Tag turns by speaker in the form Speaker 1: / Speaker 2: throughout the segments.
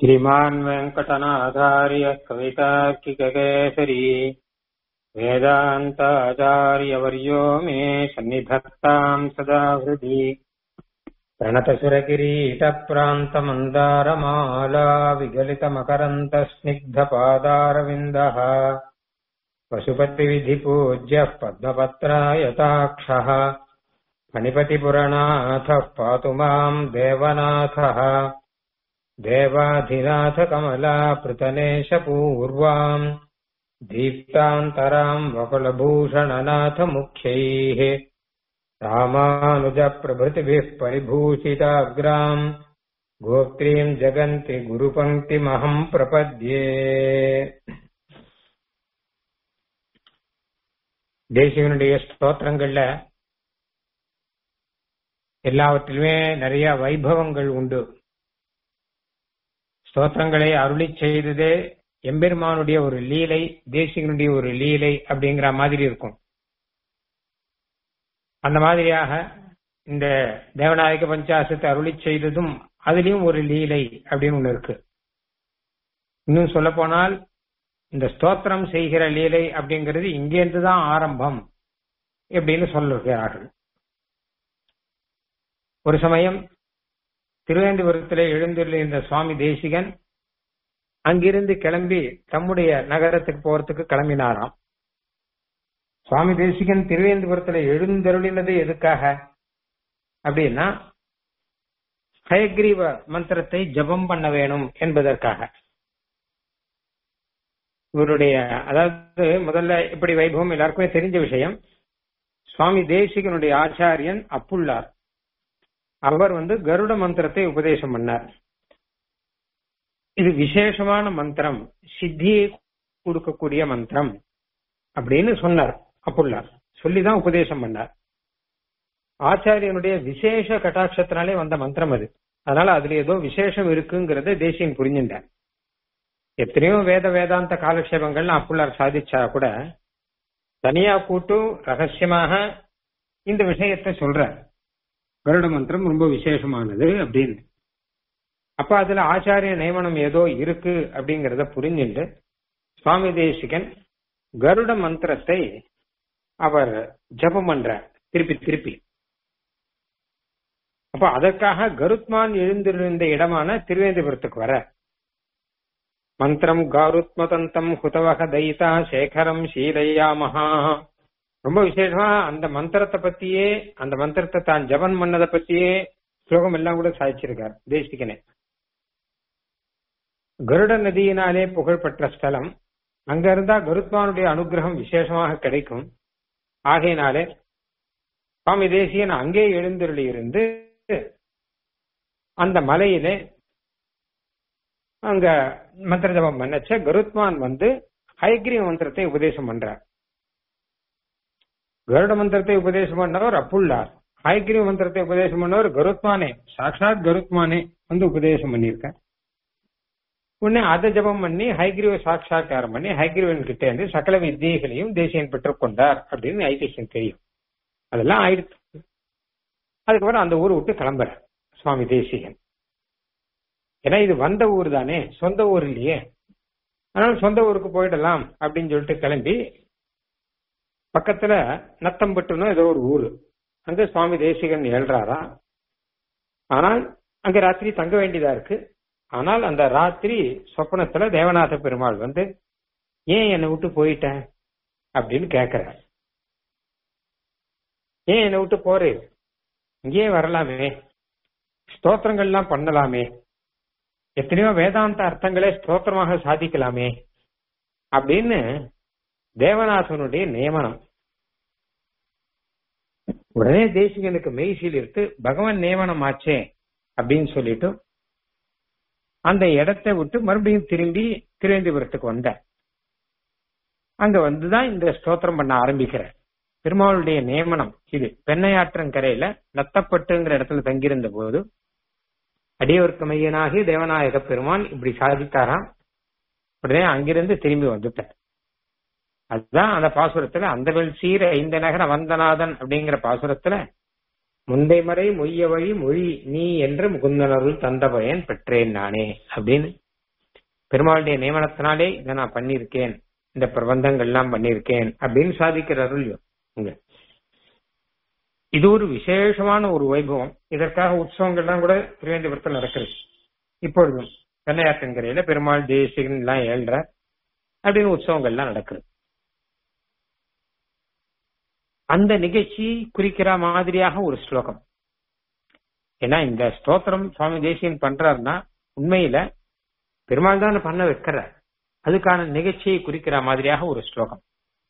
Speaker 1: श्रीमान् वेङ्कटनाथार्य कवितार्किककेसरी वेदान्ताचार्यवर्यो मे सन्निधत्ताम् सदा हृदि प्रणतसुरकिरीटप्रान्तमन्दारमाला विगलितमकरन्तस्निग्धपादारविन्दः पशुपतिविधिपूज्यः पद्मपत्रायताक्षः फणिपतिपुरनाथः पातु माम् देवनाथः देवाधिनाथकमलापृतनेशपूर्वाम् दीप्तान्तराम् वकुलभूषणनाथमुख्यैः रामानुजप्रभृतिभिः परिभूषिताग्राम् गोत्रीम् जगन्ति குருபங்கிமகம் பிரபத்யே தேசிகனுடைய ஸ்தோத்திரங்கள்ல எல்லாவற்றிலுமே நிறைய வைபவங்கள் உண்டு ஸ்தோத்திரங்களை அருளி செய்ததே எம்பெருமானுடைய ஒரு லீலை தேசிகனுடைய ஒரு லீலை அப்படிங்கிற மாதிரி இருக்கும் அந்த மாதிரியாக இந்த தேவநாயக பஞ்சாசத்தை அருளி செய்ததும் அதுலயும் ஒரு லீலை அப்படின்னு ஒண்ணு இருக்கு இன்னும் சொல்ல போனால் இந்த ஸ்தோத்திரம் செய்கிற லீலை அப்படிங்கிறது இங்கேருந்து தான் ஆரம்பம் எப்படின்னு சொல்லுகிறார்கள் ஒரு சமயம் திருவேந்திபுரத்திலே எழுந்துள்ள சுவாமி தேசிகன் அங்கிருந்து கிளம்பி தம்முடைய நகரத்துக்கு போறதுக்கு கிளம்பினாராம் சுவாமி தேசிகன் திருவேந்திபுரத்துல எழுந்தருளினது எதுக்காக அப்படின்னா ஹயக்ரீவ மந்திரத்தை ஜபம் பண்ண வேணும் என்பதற்காக இவருடைய அதாவது முதல்ல இப்படி வைபவம் எல்லாருக்குமே தெரிஞ்ச விஷயம் சுவாமி தேசிகனுடைய ஆச்சாரியன் அப்புள்ளார் அவர் வந்து கருட மந்திரத்தை உபதேசம் பண்ணார் இது விசேஷமான மந்திரம் சித்தியை கொடுக்கக்கூடிய மந்திரம் அப்படின்னு சொன்னார் அப்புள்ளார் சொல்லிதான் உபதேசம் பண்ணார் ஆச்சாரியனுடைய விசேஷ கட்டாட்சத்தினாலே வந்த மந்திரம் அது அதனால அதுல ஏதோ விசேஷம் இருக்குங்கிறத தேசியன் புரிஞ்சுட்டார் எத்தனையோ வேத வேதாந்த காலக்ஷேபங்கள் அப்புள்ளார் சாதிச்சா கூட தனியா கூட்டு ரகசியமாக இந்த விஷயத்தை சொல்ற கருட மந்திரம் ரொம்ப விசேஷமானது அப்படின்னு அப்ப அதுல ஆச்சாரிய நியமனம் ஏதோ இருக்கு அப்படிங்கறத புரிஞ்சுட்டு சுவாமி தேசிகன் கருட மந்திரத்தை அவர் ஜபம் பண்ற திருப்பி திருப்பி அப்ப அதற்காக கருத்மான் எழுந்திருந்த இடமான திருவேந்திபுரத்துக்கு வர மந்திரம் காருத்மதந்தம் ஹுதவக தைதா சேகரம் சீலையாமஹா ரொம்ப விசேஷமா அந்த மந்திரத்தை பத்தியே அந்த மந்திரத்தை தான் ஜபன் பண்ணதை பத்தியே ஸ்லோகம் எல்லாம் கூட சாதிச்சிருக்கார் தேசிகனே கருட நதியினாலே புகழ்பெற்ற ஸ்தலம் அங்க இருந்தா கருத்மானுடைய அனுகிரகம் விசேஷமாக கிடைக்கும் ஆகையினாலே சுவாமி தேசியன் அங்கே எழுந்தருளி இருந்து அந்த மலையிலே அங்க மந்திர ஜபம் பண்ணச்ச கருத்மான் வந்து ஹயக்ரீவ மந்திரத்தை உபதேசம் பண்றார் கருட மந்திரத்தை உபதேசம் பண்ணவர் அப்புள்ளார் ஹயக்ரீவ மந்திரத்தை உபதேசம் பண்ணவர் கருத்மானே சாட்சாத் கருத்மானே வந்து உபதேசம் பண்ணியிருக்க உடனே அதை ஜபம் பண்ணி ஹைகிரீவ சாட்சா்காரம் பண்ணி ஹைகிரீவன் கிட்ட இருந்து சகல வித்தியைகளையும் தேசியன் பெற்றுக்கொண்டார் அப்படின்னு ஐதிஹ்யம் தெரியும் அதெல்லாம் ஆயிடுச்சு அதுக்கப்புறம் அந்த ஊரை விட்டு கிளம்புற சுவாமி தேசிகன் ஏன்னா இது வந்த ஊர் தானே சொந்த ஊர் இல்லையே அதனால சொந்த ஊருக்கு போயிடலாம் அப்படின்னு சொல்லிட்டு கிளம்பி பக்கத்துல நத்தம்பட்டுன்னு ஏதோ ஒரு ஊரு அங்க சுவாமி தேசிகன் ஏழ்றாரா ஆனால் அங்க ராத்திரி தங்க வேண்டியதா இருக்கு ஆனால் அந்த ராத்திரி சொப்பனத்துல தேவநாத பெருமாள் வந்து ஏன் என்னை விட்டு போயிட்ட அப்படின்னு கேக்குறார் ஏன் என்னை விட்டு போறே இங்கேயே வரலாமே ஸ்தோத்திரங்கள்லாம் பண்ணலாமே எத்தனையோ வேதாந்த அர்த்தங்களே ஸ்தோத்திரமாக சாதிக்கலாமே அப்படின்னு தேவநாதனுடைய நியமனம் உடனே தேசிகனுக்கு மெய்சில் இருக்கு பகவான் நியமனம் ஆச்சே அப்படின்னு சொல்லிட்டு அந்த இடத்தை விட்டு மறுபடியும் திரும்பி திருவேந்திபுரத்துக்கு வந்த அங்க வந்துதான் இந்த ஸ்தோத்திரம் பண்ண ஆரம்பிக்கிற பெருமாளுடைய நியமனம் இது பெண்ணையாற்றங்கரையில நத்தப்பட்டுங்கிற இடத்துல தங்கியிருந்த போது அடியவர்க்கு மையனாகி தேவநாயக பெருமான் இப்படி சாதித்தாராம் உடனே அங்கிருந்து திரும்பி வந்துட்டார் அதுதான் அந்த பாசுரத்துல அந்த சீர ஐந்த நகர வந்தநாதன் அப்படிங்கிற பாசுரத்துல முந்தைமறை மொய்ய வழி மொழி நீ என்று முகுந்தனருள் தந்த பயன் பெற்றேன் நானே அப்படின்னு பெருமாளுடைய நியமனத்தினாலே இதை நான் பண்ணியிருக்கேன் இந்த பிரபந்தங்கள் எல்லாம் பண்ணியிருக்கேன் அப்படின்னு சாதிக்கிற அருள்யோ இங்க இது ஒரு விசேஷமான ஒரு வைபவம் இதற்காக உற்சவங்கள்லாம் கூட திருவேந்திபுரத்தில் நடக்கிறது இப்பொழுதும் கன்னியாத்தங்கரையில பெருமாள் தேசிகன் எல்லாம் ஏழ்ற அப்படின்னு உற்சவங்கள்லாம் நடக்குது அந்த நிகழ்ச்சி குறிக்கிற மாதிரியாக ஒரு ஸ்லோகம் ஏன்னா இந்த ஸ்தோத்திரம் சுவாமி தேசியன் பண்றாருன்னா உண்மையில பெருமாள் தான் பண்ண வைக்கிறார் அதுக்கான நிகழ்ச்சியை குறிக்கிற மாதிரியாக ஒரு ஸ்லோகம்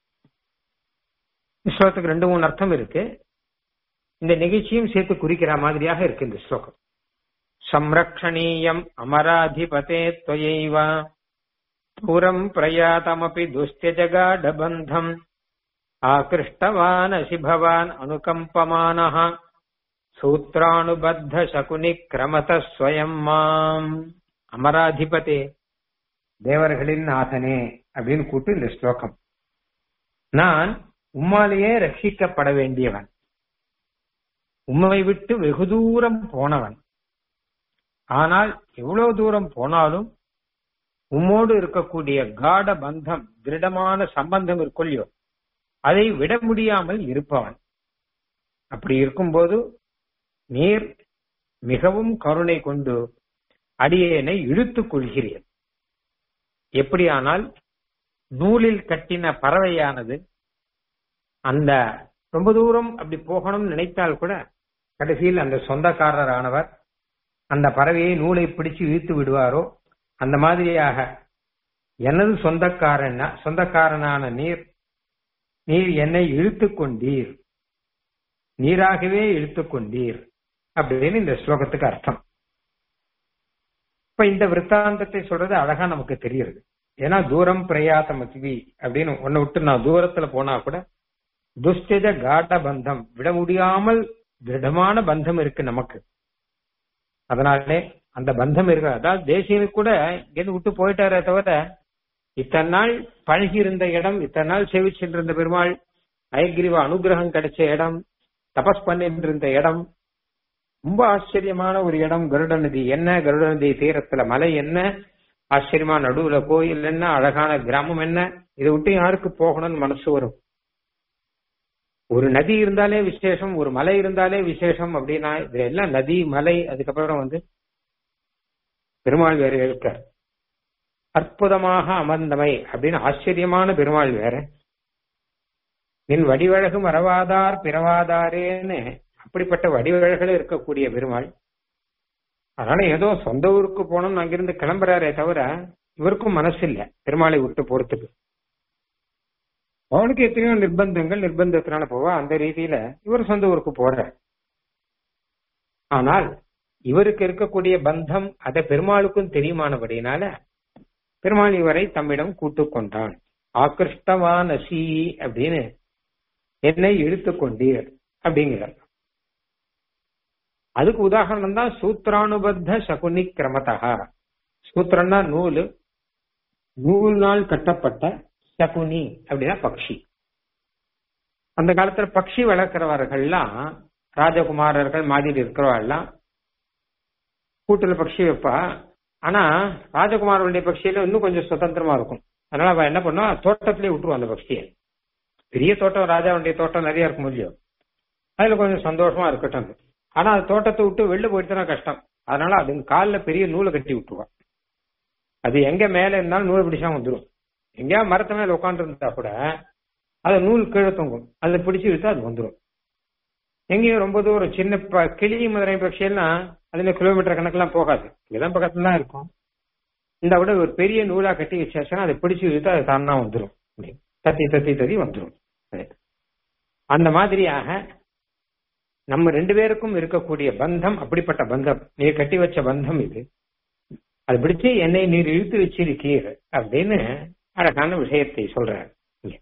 Speaker 1: இந்த ஸ்லோகத்துக்கு ரெண்டு மூணு அர்த்தம் இருக்கு இந்த நிகழ்ச்சியும் சேர்த்து குறிக்கிற மாதிரியாக இருக்கு இந்த ஸ்லோகம் சம்ரக்ஷணீயம் அமராதிபதே त्वयैव புரம் பிரயாதமபி துஸ்தியஜகாடபந்தம் ஆகிருஷ்டவானசி பவான் அனுகம்பமானः சூத்ரானுபத்த சகுனி கிரமத ஸ்வயம் மாம் அமராதிபதே தேவர்களின் நாதனே அப்படின்னு கூட்டு இந்த ஸ்லோகம் நான் உம்மாலேயே ரட்சிக்கப்பட வேண்டியவன் உம்மை விட்டு வெகு தூரம் போனவன் ஆனால் எவ்வளவு தூரம் போனாலும் உம்மோடு இருக்கக்கூடிய காட பந்தம் திருடமான சம்பந்தம் இருக்கொல்லையோ அதை விட முடியாமல் இருப்பவன் அப்படி இருக்கும்போது நீர் மிகவும் கருணை கொண்டு அடியேனை இழுத்துக் கொள்கிறீர் எப்படியானால் நூலில் கட்டின பறவையானது அந்த ரொம்ப தூரம் அப்படி போகணும்னு நினைத்தால் கூட கடைசியில் அந்த சொந்தக்காரரானவர் அந்த பறவையை நூலை பிடிச்சு இழுத்து விடுவாரோ அந்த மாதிரியாக எனது சொந்தக்காரன் சொந்தக்காரனான நீர் நீர் என்னை இழுத்து கொண்டீர் நீராகவே இழுத்து கொண்டீர் அப்படின்னு இந்த ஸ்லோகத்துக்கு அர்த்தம் இப்ப இந்த விற்த்தாந்தத்தை சொல்றது அழகா நமக்கு தெரியுது ஏன்னா தூரம் பிரயாத்த மத்வி அப்படின்னு ஒன்ன விட்டு நான் தூரத்துல போனா கூட துஷ்டித காட்ட பந்தம் விட முடியாமல் திருடமான பந்தம் இருக்கு நமக்கு அதனாலே அந்த பந்தம் இருக்கு அதாவது தேசியமே கூட இங்கிருந்து விட்டு போயிட்டாரே தவிர இத்தனை நாள் பழகி இருந்த இடம் இத்தனை நாள் சேவிச்சுட்டு இருந்த பெருமாள் அயகிரிவ அனுகிரகம் கிடைச்ச இடம் தபஸ் பண்ணிட்டு இருந்த இடம் ரொம்ப ஆச்சரியமான ஒரு இடம் கருட நதி என்ன கருட நதி தீரத்துல மலை என்ன ஆச்சரியமா நடுவுல கோயில் என்ன அழகான கிராமம் என்ன இதை விட்டு யாருக்கு போகணும்னு மனசு வரும் ஒரு நதி இருந்தாலே விசேஷம் ஒரு மலை இருந்தாலே விசேஷம் அப்படின்னா இது எல்லாம் நதி மலை அதுக்கப்புறம் வந்து பெருமாள் வேற இருக்கார் அற்புதமாக அமர்ந்தமை அப்படின்னு ஆச்சரியமான பெருமாள் வேற நின் வடிவழகு மறவாதார் பிறவாதாரேன்னு அப்படிப்பட்ட வடிவழகுல இருக்கக்கூடிய பெருமாள் அதனால ஏதோ சொந்த ஊருக்கு போனோம்னு அங்கிருந்து கிளம்புறாரே தவிர இவருக்கும் மனசு இல்ல பெருமாளை விட்டு போறதுக்கு அவனுக்கு எத்தனையோ நிர்பந்தங்கள் நிர்பந்தத்தினால போவா அந்த ரீதியில இவர் சொந்த ஊருக்கு போறார் ஆனால் இவருக்கு இருக்கக்கூடிய பந்தம் அதை பெருமாளுக்கும் தெரியுமானபடினால பெருமாள் இவரை தம்மிடம் கூட்டு கொண்டான் ஆக்கிருஷ்டவான் அசி அப்படின்னு என்னை இழுத்து கொண்டீர் அப்படிங்கிறார் அதுக்கு உதாரணம் தான் சூத்ரானுபத்த சகுனி கிரமதா சூத்திரம்னா நூல் நூல்னால் கட்டப்பட்ட சகுனி அப்படின்னா பக்ஷி அந்த காலத்துல பக்ஷி வளர்க்கிறவர்கள்லாம் ராஜகுமாரர்கள் மாதிரி இருக்கிறவர்கள்லாம் கூட்டுல பக்ஷி வைப்பா ஆனா ராஜகுமாரனுடைய பக்ஷியில இன்னும் கொஞ்சம் சுதந்திரமா இருக்கும் அதனால அவன் என்ன பண்ணுவா தோட்டத்திலேயே விட்டுருவான் அந்த பக்ஷியை பெரிய தோட்டம் ராஜாவுடைய தோட்டம் நிறைய இருக்கும் இல்லையோ அதுல கொஞ்சம் சந்தோஷமா இருக்கட்டும் அது. ஆனா அது தோட்டத்தை விட்டு வெளில போயிட்டுனா கஷ்டம் அதனால அது காலில் பெரிய நூலை கட்டி விட்டுருவான் அது எங்க மேல இருந்தாலும் நூலை பிடிச்சா வந்துடும் எங்கேயா மரத்து மேல உட்காந்து இருந்தா கூட அது நூல் கீழே தொங்கும் அதை பிடிச்சு இழுத்தா அது வந்துடும் எங்கேயும் ரொம்ப தூரம் சின்ன ப- கிளி மதுரை பட்சியெல்லாம் அதுல கிலோமீட்டர் கணக்கெல்லாம் போகாது இங்கதான் பக்கத்துல தான் இருக்கும் இந்த விட ஒரு பெரிய நூலா கட்டி வச்சாச்சுன்னா அதை பிடிச்சு இழுத்தா அது தானா வந்துடும் தத்தி தத்தி தத்தி வந்துடும் அந்த மாதிரியாக நம்ம ரெண்டு பேருக்கும் இருக்கக்கூடிய பந்தம் அப்படிப்பட்ட பந்தம் நீர் கட்டி வச்ச பந்தம் இது அது பிடிச்சு என்னை நீர் இழுத்து வச்சிருக்கீர் அப்படின்னு அழகான விஷயத்தை சொல்றார் இங்க.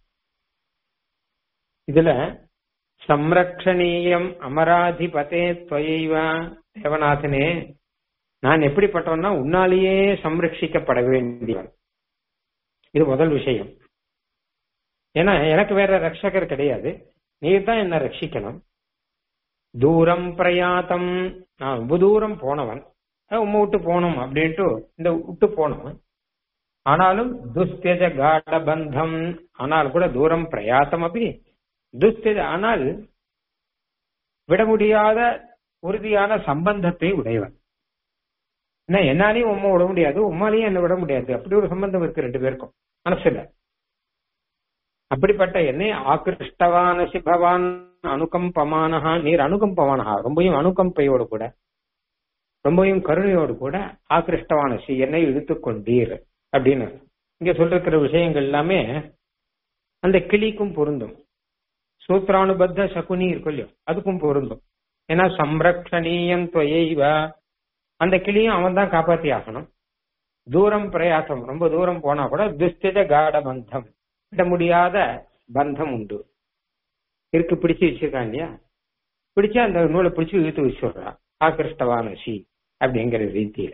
Speaker 1: இதுல சம்ரக்ஷணீயம் அமராதிபதே துவைவா தேவநாதனே நான் எப்படிப்பட்டவன்னா உன்னாலேயே சம்ரட்சிக்கப்பட வேண்டியவன் இது முதல் விஷயம் ஏன்னா எனக்கு வேற ரட்சகர் கிடையாது நீர் தான் என்ன ரட்சிக்கணும் தூரம் பிரயாத்தம் நான் ரொம்ப தூரம் போனவன் அஹ் உம்மை விட்டு போனோம் அப்படின்ட்டு இந்த விட்டு போனவன் ஆனாலும் துஸ்தியஜ காட பந்தம் ஆனால் கூட தூரம் பிரயாத்தம் அப்படி துஸ்தியஜ ஆனால் விட முடியாத உறுதியான சம்பந்தத்தை உடையவன் என்ன என்னாலையும் உம்மா விட முடியாது உம்மாலையும் என்ன விட முடியாது அப்படி ஒரு சம்பந்தம் இருக்கு ரெண்டு பேருக்கும் மனசுல அப்படிப்பட்ட என்னை ஆகிருஷ்டவான சிபவான் அனுகம்பமானஹா நீர் அனுகம்பமானஹா ரொம்பவும் அனுகம்பையோடு கூட ரொம்பவும் கருணையோடு கூட ஆகிருஷ்டவான சி என்னை இழுத்துக் கொண்டீர் அப்படின்னு இங்க சொல்லிருக்கிற விஷயங்கள் எல்லாமே அந்த கிளிக்கும் பொருந்தும் சூத்ரானுபத்த சகுனி இருக்கும் இல்லையோ அதுக்கும் பொருந்தும் ஏன்னா சம்ரக்ஷணீயம் துவையைவ அந்த கிளியும் அவன் தான் காப்பாத்தி ஆகணும் தூரம் பிரயாசம் ரொம்ப தூரம் போனா கூட துஸ்தித காட பந்தம் விட முடியாத பந்தம் உண்டு இருக்கு பிடிச்சு வச்சிருக்கான் இல்லையா பிடிச்சா அந்த நூலை பிடிச்சு இழுத்து வச்சுடுறான் ஆகிருஷ்டவான சி அப்படிங்கிற ரீதியில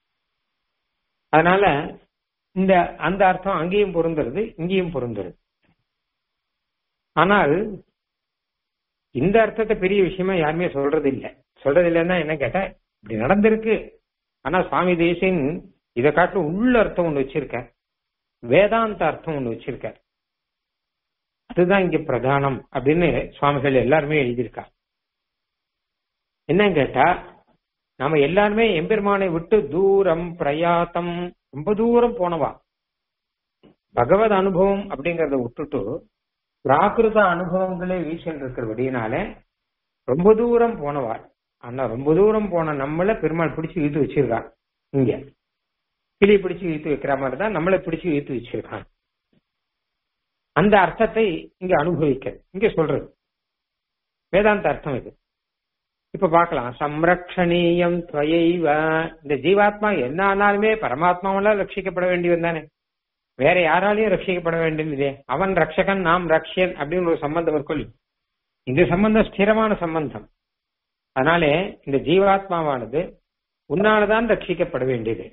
Speaker 1: அதனால இந்த அந்த அர்த்தம் அங்கேயும் பொருந்துறது இங்கேயும் பொருந்துறது ஆனால் இந்த அர்த்தத்தை பெரிய விஷயமா யாருமே சொல்றது இல்லை சொல்றது இல்லைன்னா என்ன கேட்டா இப்படி நடந்திருக்கு ஆனா சுவாமி தேசியன் இதை காட்டிலும் உள்ள அர்த்தம் ஒண்ணு வச்சிருக்கார் வேதாந்த அர்த்தம் ஒண்ணு வச்சிருக்கார் அதுதான் இங்க பிரதானம் அப்படின்னு சுவாமிகள் எல்லாருமே எழுதியிருக்கா என்னன்னு கேட்டா நாம எல்லாருமே எம்பெருமானை விட்டு தூரம் பிரயாத்தம் ரொம்ப தூரம் போனவா பகவத் அனுபவம் அப்படிங்கறத விட்டுட்டு பிராகிருத அனுபவங்களே வீசல் இருக்கிறபடினால ரொம்ப தூரம் போனவாள் ஆனா ரொம்ப தூரம் போன நம்மள பெருமாள் பிடிச்சு இழுத்து வச்சிருக்கான் இங்க கிளி பிடிச்சு இழுத்து வைக்கிற மாதிரி தான் நம்மளை பிடிச்சு இழுத்து வச்சிருக்கான் அந்த அர்த்தத்தை இங்க அனுபவிக்க இங்க சொல்றது வேதாந்த அர்த்தம் இது இப்ப பார்க்கலாம் சம்ரக்ஷணீயம் துவையைவ இந்த ஜீவாத்மா என்ன ஆனாலுமே பரமாத்மாவால ரட்சிக்கப்பட வேண்டியவன் தானே வேற யாராலையும் ரட்சிக்கப்பட வேண்டியது அவன் ரட்சகன் நாம் ரக்ஷன் அப்படின்னு ஒரு சம்பந்தம் இருக்கும் இந்த சம்பந்தம் ஸ்திரமான சம்பந்தம் அதனாலே இந்த ஜீவாத்மாவானது உன்னாலதான் ரட்சிக்கப்பட வேண்டியது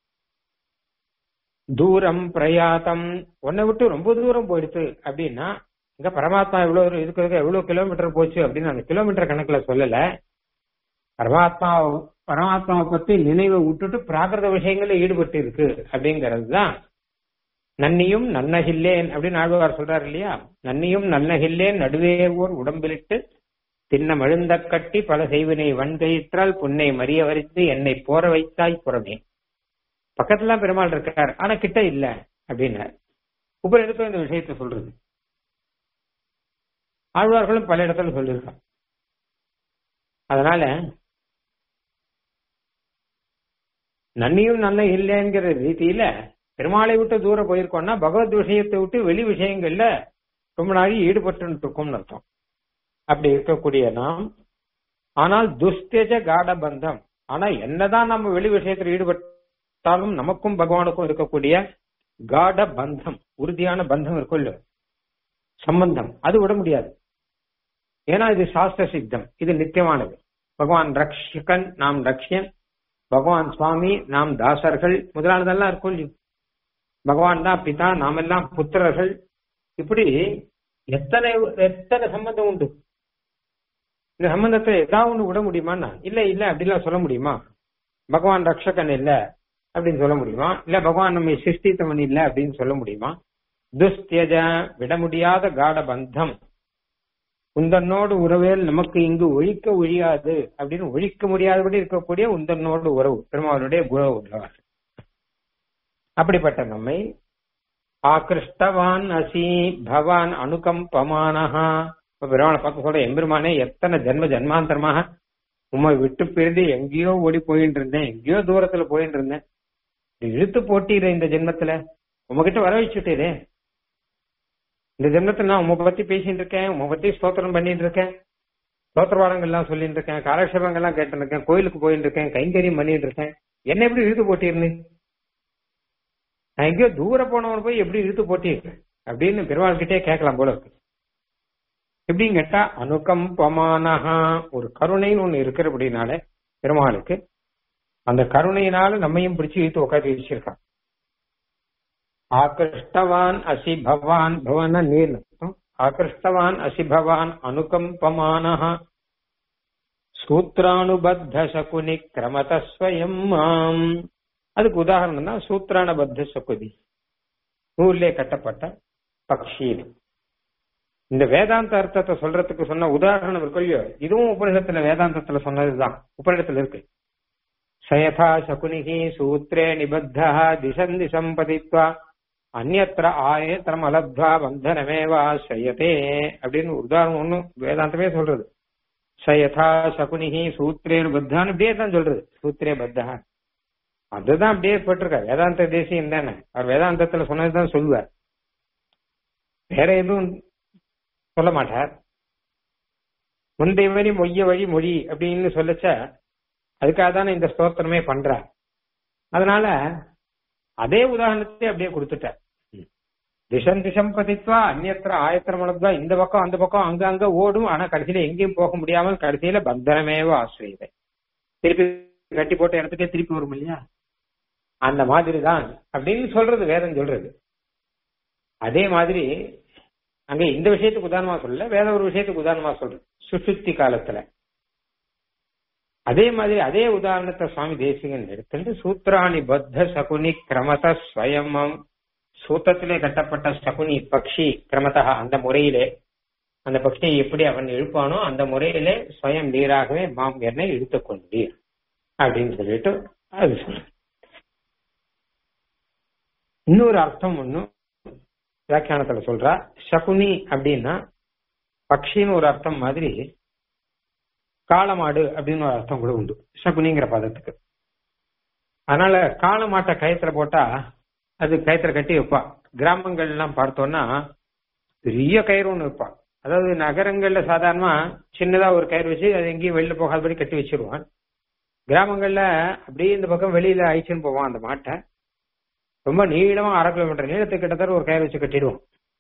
Speaker 1: தூரம் பிரயாத்தம் உன்னை விட்டு ரொம்ப தூரம் போயிடுச்சு அப்படின்னா இங்க பரமாத்மா எவ்வளவு இருக்கிறது எவ்வளவு கிலோமீட்டர் போச்சு அப்படின்னு அந்த கிலோமீட்டர் கணக்குல சொல்லல பரமாத்மா பரமாத்மாவை பத்தி நினைவை விட்டுட்டு பிராகிருத விஷயங்கள்ல ஈடுபட்டு இருக்கு அப்படிங்கிறது தான் நன்னியும் நன்னகில்லேன் அப்படின்னு ஆழ்வார் சொல்றாரு இல்லையா நன்னியும் நன்னகில்லேன் நடுவே ஓர் உடம்பிலிட்டு தின்ன மழுந்த கட்டி பல செய்வினை வன்கயிற்றால் புன்னை மறிய வரித்து என்னை போற வைத்தாய் புறமே பக்கத்துல பெருமாள் இருக்கார் ஆனா கிட்ட இல்ல அப்படின்னார் உபரிடத்துல இந்த விஷயத்த சொல்றது ஆழ்வார்களும் பல இடத்துல சொல்லியிருக்கான் அதனால நன்னியும் நல்ல இல்லைங்கிற ரீதியில பெருமாளை விட்டு தூரம் போயிருக்கோம்னா பகவத் விஷயத்தை விட்டு வெளி விஷயங்கள்ல ரொம்ப நாளி ஈடுபட்டு இருக்கோம்னு அர்த்தம் அப்படி இருக்கக்கூடிய நாம் ஆனால் துஸ்தேஜ காட பந்தம் ஆனா என்னதான் நம்ம வெளி விஷயத்துல ஈடுபட்டாலும் நமக்கும் பகவானுக்கும் இருக்கக்கூடிய காட பந்தம் உறுதியான பந்தம் இருக்கும் இல்ல சம்பந்தம் அது விட முடியாது ஏன்னா இது சாஸ்திர சித்தம் இது நித்தியமானது பகவான் ரக்ஷகன் நாம் ரக்ஷன் பகவான் சுவாமி நாம் தாசர்கள் முதலானதெல்லாம் இருக்கும் இல்லையோ பகவான் தான் பிதா நாமெல்லாம் புத்திரர்கள் இப்படி எத்தனை எத்தனை சம்பந்தம் உண்டு இந்த சம்பந்தத்தை ஏதாவது ஒண்ணு விட முடியுமான்னா இல்ல இல்ல அப்படிலாம் சொல்ல முடியுமா பகவான் ரக்ஷகன் இல்ல அப்படின்னு சொல்ல முடியுமா இல்ல பகவான் நம்மை சிருஷ்டித்தவன் இல்ல அப்படின்னு சொல்ல முடியுமா துஸ்தியஜ விட முடியாத காட பந்தம் உந்தன்னோடு உறவேல் நமக்கு இங்கு ஒழிக்க ஒழியாது அப்படின்னு ஒழிக்க முடியாதபடி இருக்கக்கூடிய உந்தன்னோடு உறவு பெருமாளுடைய குண உள்ளவர் அப்படிப்பட்ட நம்மை ஆகிருஷ்டவான் அசி பவான் அனுகம்பமானஹா இப்ப பெருமாளை பார்த்து சொல்ற எம்பெருமானே எத்தனை ஜென்ம ஜென்மாந்தரமாக உண்மை விட்டு பிரிந்து எங்கேயோ ஓடி போயிட்டு இருந்தேன் எங்கேயோ தூரத்துல போயிட்டு இருந்தேன் இழுத்து போட்டீர இந்த ஜென்மத்துல உங்ககிட்ட வர வச்சுட்டீரே இந்த ஜென்மத்துல நான் உங்க பத்தி பேசிட்டு இருக்கேன் உங்க பத்தி ஸ்தோத்திரம் பண்ணிட்டு இருக்கேன் ஸ்தோத்திரவாதங்கள்லாம் சொல்லிட்டு இருக்கேன் காலக்ஷேபங்கள்லாம் கேட்டு இருக்கேன் கோயிலுக்கு போயிட்டு இருக்கேன் கைங்கரியம் பண்ணிட்டு இருக்கேன் என்ன எப்படி இழுத்து போட்டிருந்தேன் நான் எங்கேயோ தூர போனவன் போய் எப்படி இழுத்து போட்டீங்க அப்படின்னு பெருமாள் கிட்டே கேட்கலாம் போல இருக்கு எப்படின்னு கேட்டா அனுகம்பமானஹா ஒரு கருணைன்னு ஒண்ணு இருக்கிறபடினால பெருமாளுக்கு அந்த கருணையினால நம்மையும் பிடிச்சு இழுத்து உட்காந்து வச்சிருக்கான் ஆகிருஷ்டவான் அசி பவான் பவன நீர் ஆகிருஷ்டவான் அசி பவான் அனுகம்பமானஹா சூத்ரானுபத்த சகுனி கிரமத ஸ்வயம் மாம் அதுக்கு உதாரணம் தான் சூத்திரானபத்த சகுதி நூல்லே கட்டப்பட்ட பக்ஷின்னு இந்த வேதாந்த அர்த்தத்தை சொல்றதுக்கு சொன்ன உதாரணம் இருக்கு இல்லையோ இதுவும் உபனிஷத்துல வேதாந்தத்துல சொன்னதுதான் உபனிடத்துல இருக்கு சயதா சகுனிகி சூத்ரே நிபத்தா திசம் திசம் பதித்வா அந்நத்திர ஆயத்திரம் அலத்வா பந்தனமேவா சயதே அப்படின்னு உதாரணம் ஒண்ணு வேதாந்தமே சொல்றது சயதா சகுனிகி சூத்ரே பத்தான்னு இப்படியே தான் சொல்றது சூத்ரே பத்தா அதுதான் அப்படியே போட்டிருக்கார் வேதாந்த தேசியம் தானே அவர் வேதாந்தத்துல சொன்னதுதான் சொல்லுவார் வேற எதுவும் சொல்ல மாட்டார் முந்தைய வழி மொய்ய வழி மொழி அப்படின்னு சொல்லச்ச அதுக்காக தானே இந்த ஸ்தோத்திரமே பண்றார் அதனால அதே உதாரணத்தை அப்படியே கொடுத்துட்டார் திசம் திசம் பதித்வா அந்நத்திர ஆயத்திரம் வளர்ந்தா இந்த பக்கம் அந்த பக்கம் அங்க அங்க ஓடும் ஆனா கடைசியில எங்கேயும் போக முடியாமல் கடைசியில பந்தனமேவ ஆசிரியதை திருப்பி கட்டி போட்ட இடத்துக்கே திருப்பி வரும் இல்லையா அந்த மாதிரி தான் அப்படின்னு சொல்றது வேதம் சொல்றது அதே மாதிரி அங்க இந்த விஷயத்துக்கு உதாரணமா சொல்லல வேற ஒரு விஷயத்துக்கு உதாரணமா சொல்றது சுசுத்தி காலத்துல அதே மாதிரி அதே உதாரணத்தை சுவாமி தேசிகன் எடுத்துட்டு சூத்ராணி பத்த சகுனி கிரமத ஸ்வயமம் சூத்தத்திலே கட்டப்பட்ட சகுனி பக்ஷி கிரமத்தா அந்த முறையிலே அந்த பக்ஷியை எப்படி அவன் எழுப்பானோ அந்த முறையிலே ஸ்வயம் நீராகவே மாம் என்னை இழுத்துக் கொண்டீர் அப்படின்னு சொல்லிட்டு அது சொல்ற இன்னொரு அர்த்தம் ஒண்ணும் வியாக்கியானத்துல சொல்றா சகுனி அப்படின்னா பக்ஷின்னு ஒரு அர்த்தம் மாதிரி காளமாடு அப்படின்னு ஒரு அர்த்தம் கூட உண்டு சகுனிங்கிற பதத்துக்கு அதனால காளமாட்டை கயத்துல போட்டா அது கயத்துல கட்டி வைப்பா கிராமங்கள் எல்லாம் பார்த்தோம்னா பெரிய கயிறு ஒண்ணு வைப்பா அதாவது நகரங்கள்ல சாதாரணமா சின்னதா ஒரு கயிறு வச்சு அது எங்கேயும் வெளில போகாதபடி கட்டி வச்சிருவான் கிராமங்கள்ல அப்படியே இந்த பக்கம் வெளியில அழிச்சுன்னு போவான் அந்த மாட்டை ரொம்ப நீளமா அரை கிலோமீட்டர் நீளத்துக்கு கிட்டத்தட்ட ஒரு கயிறு வச்சு கட்டிடுவான்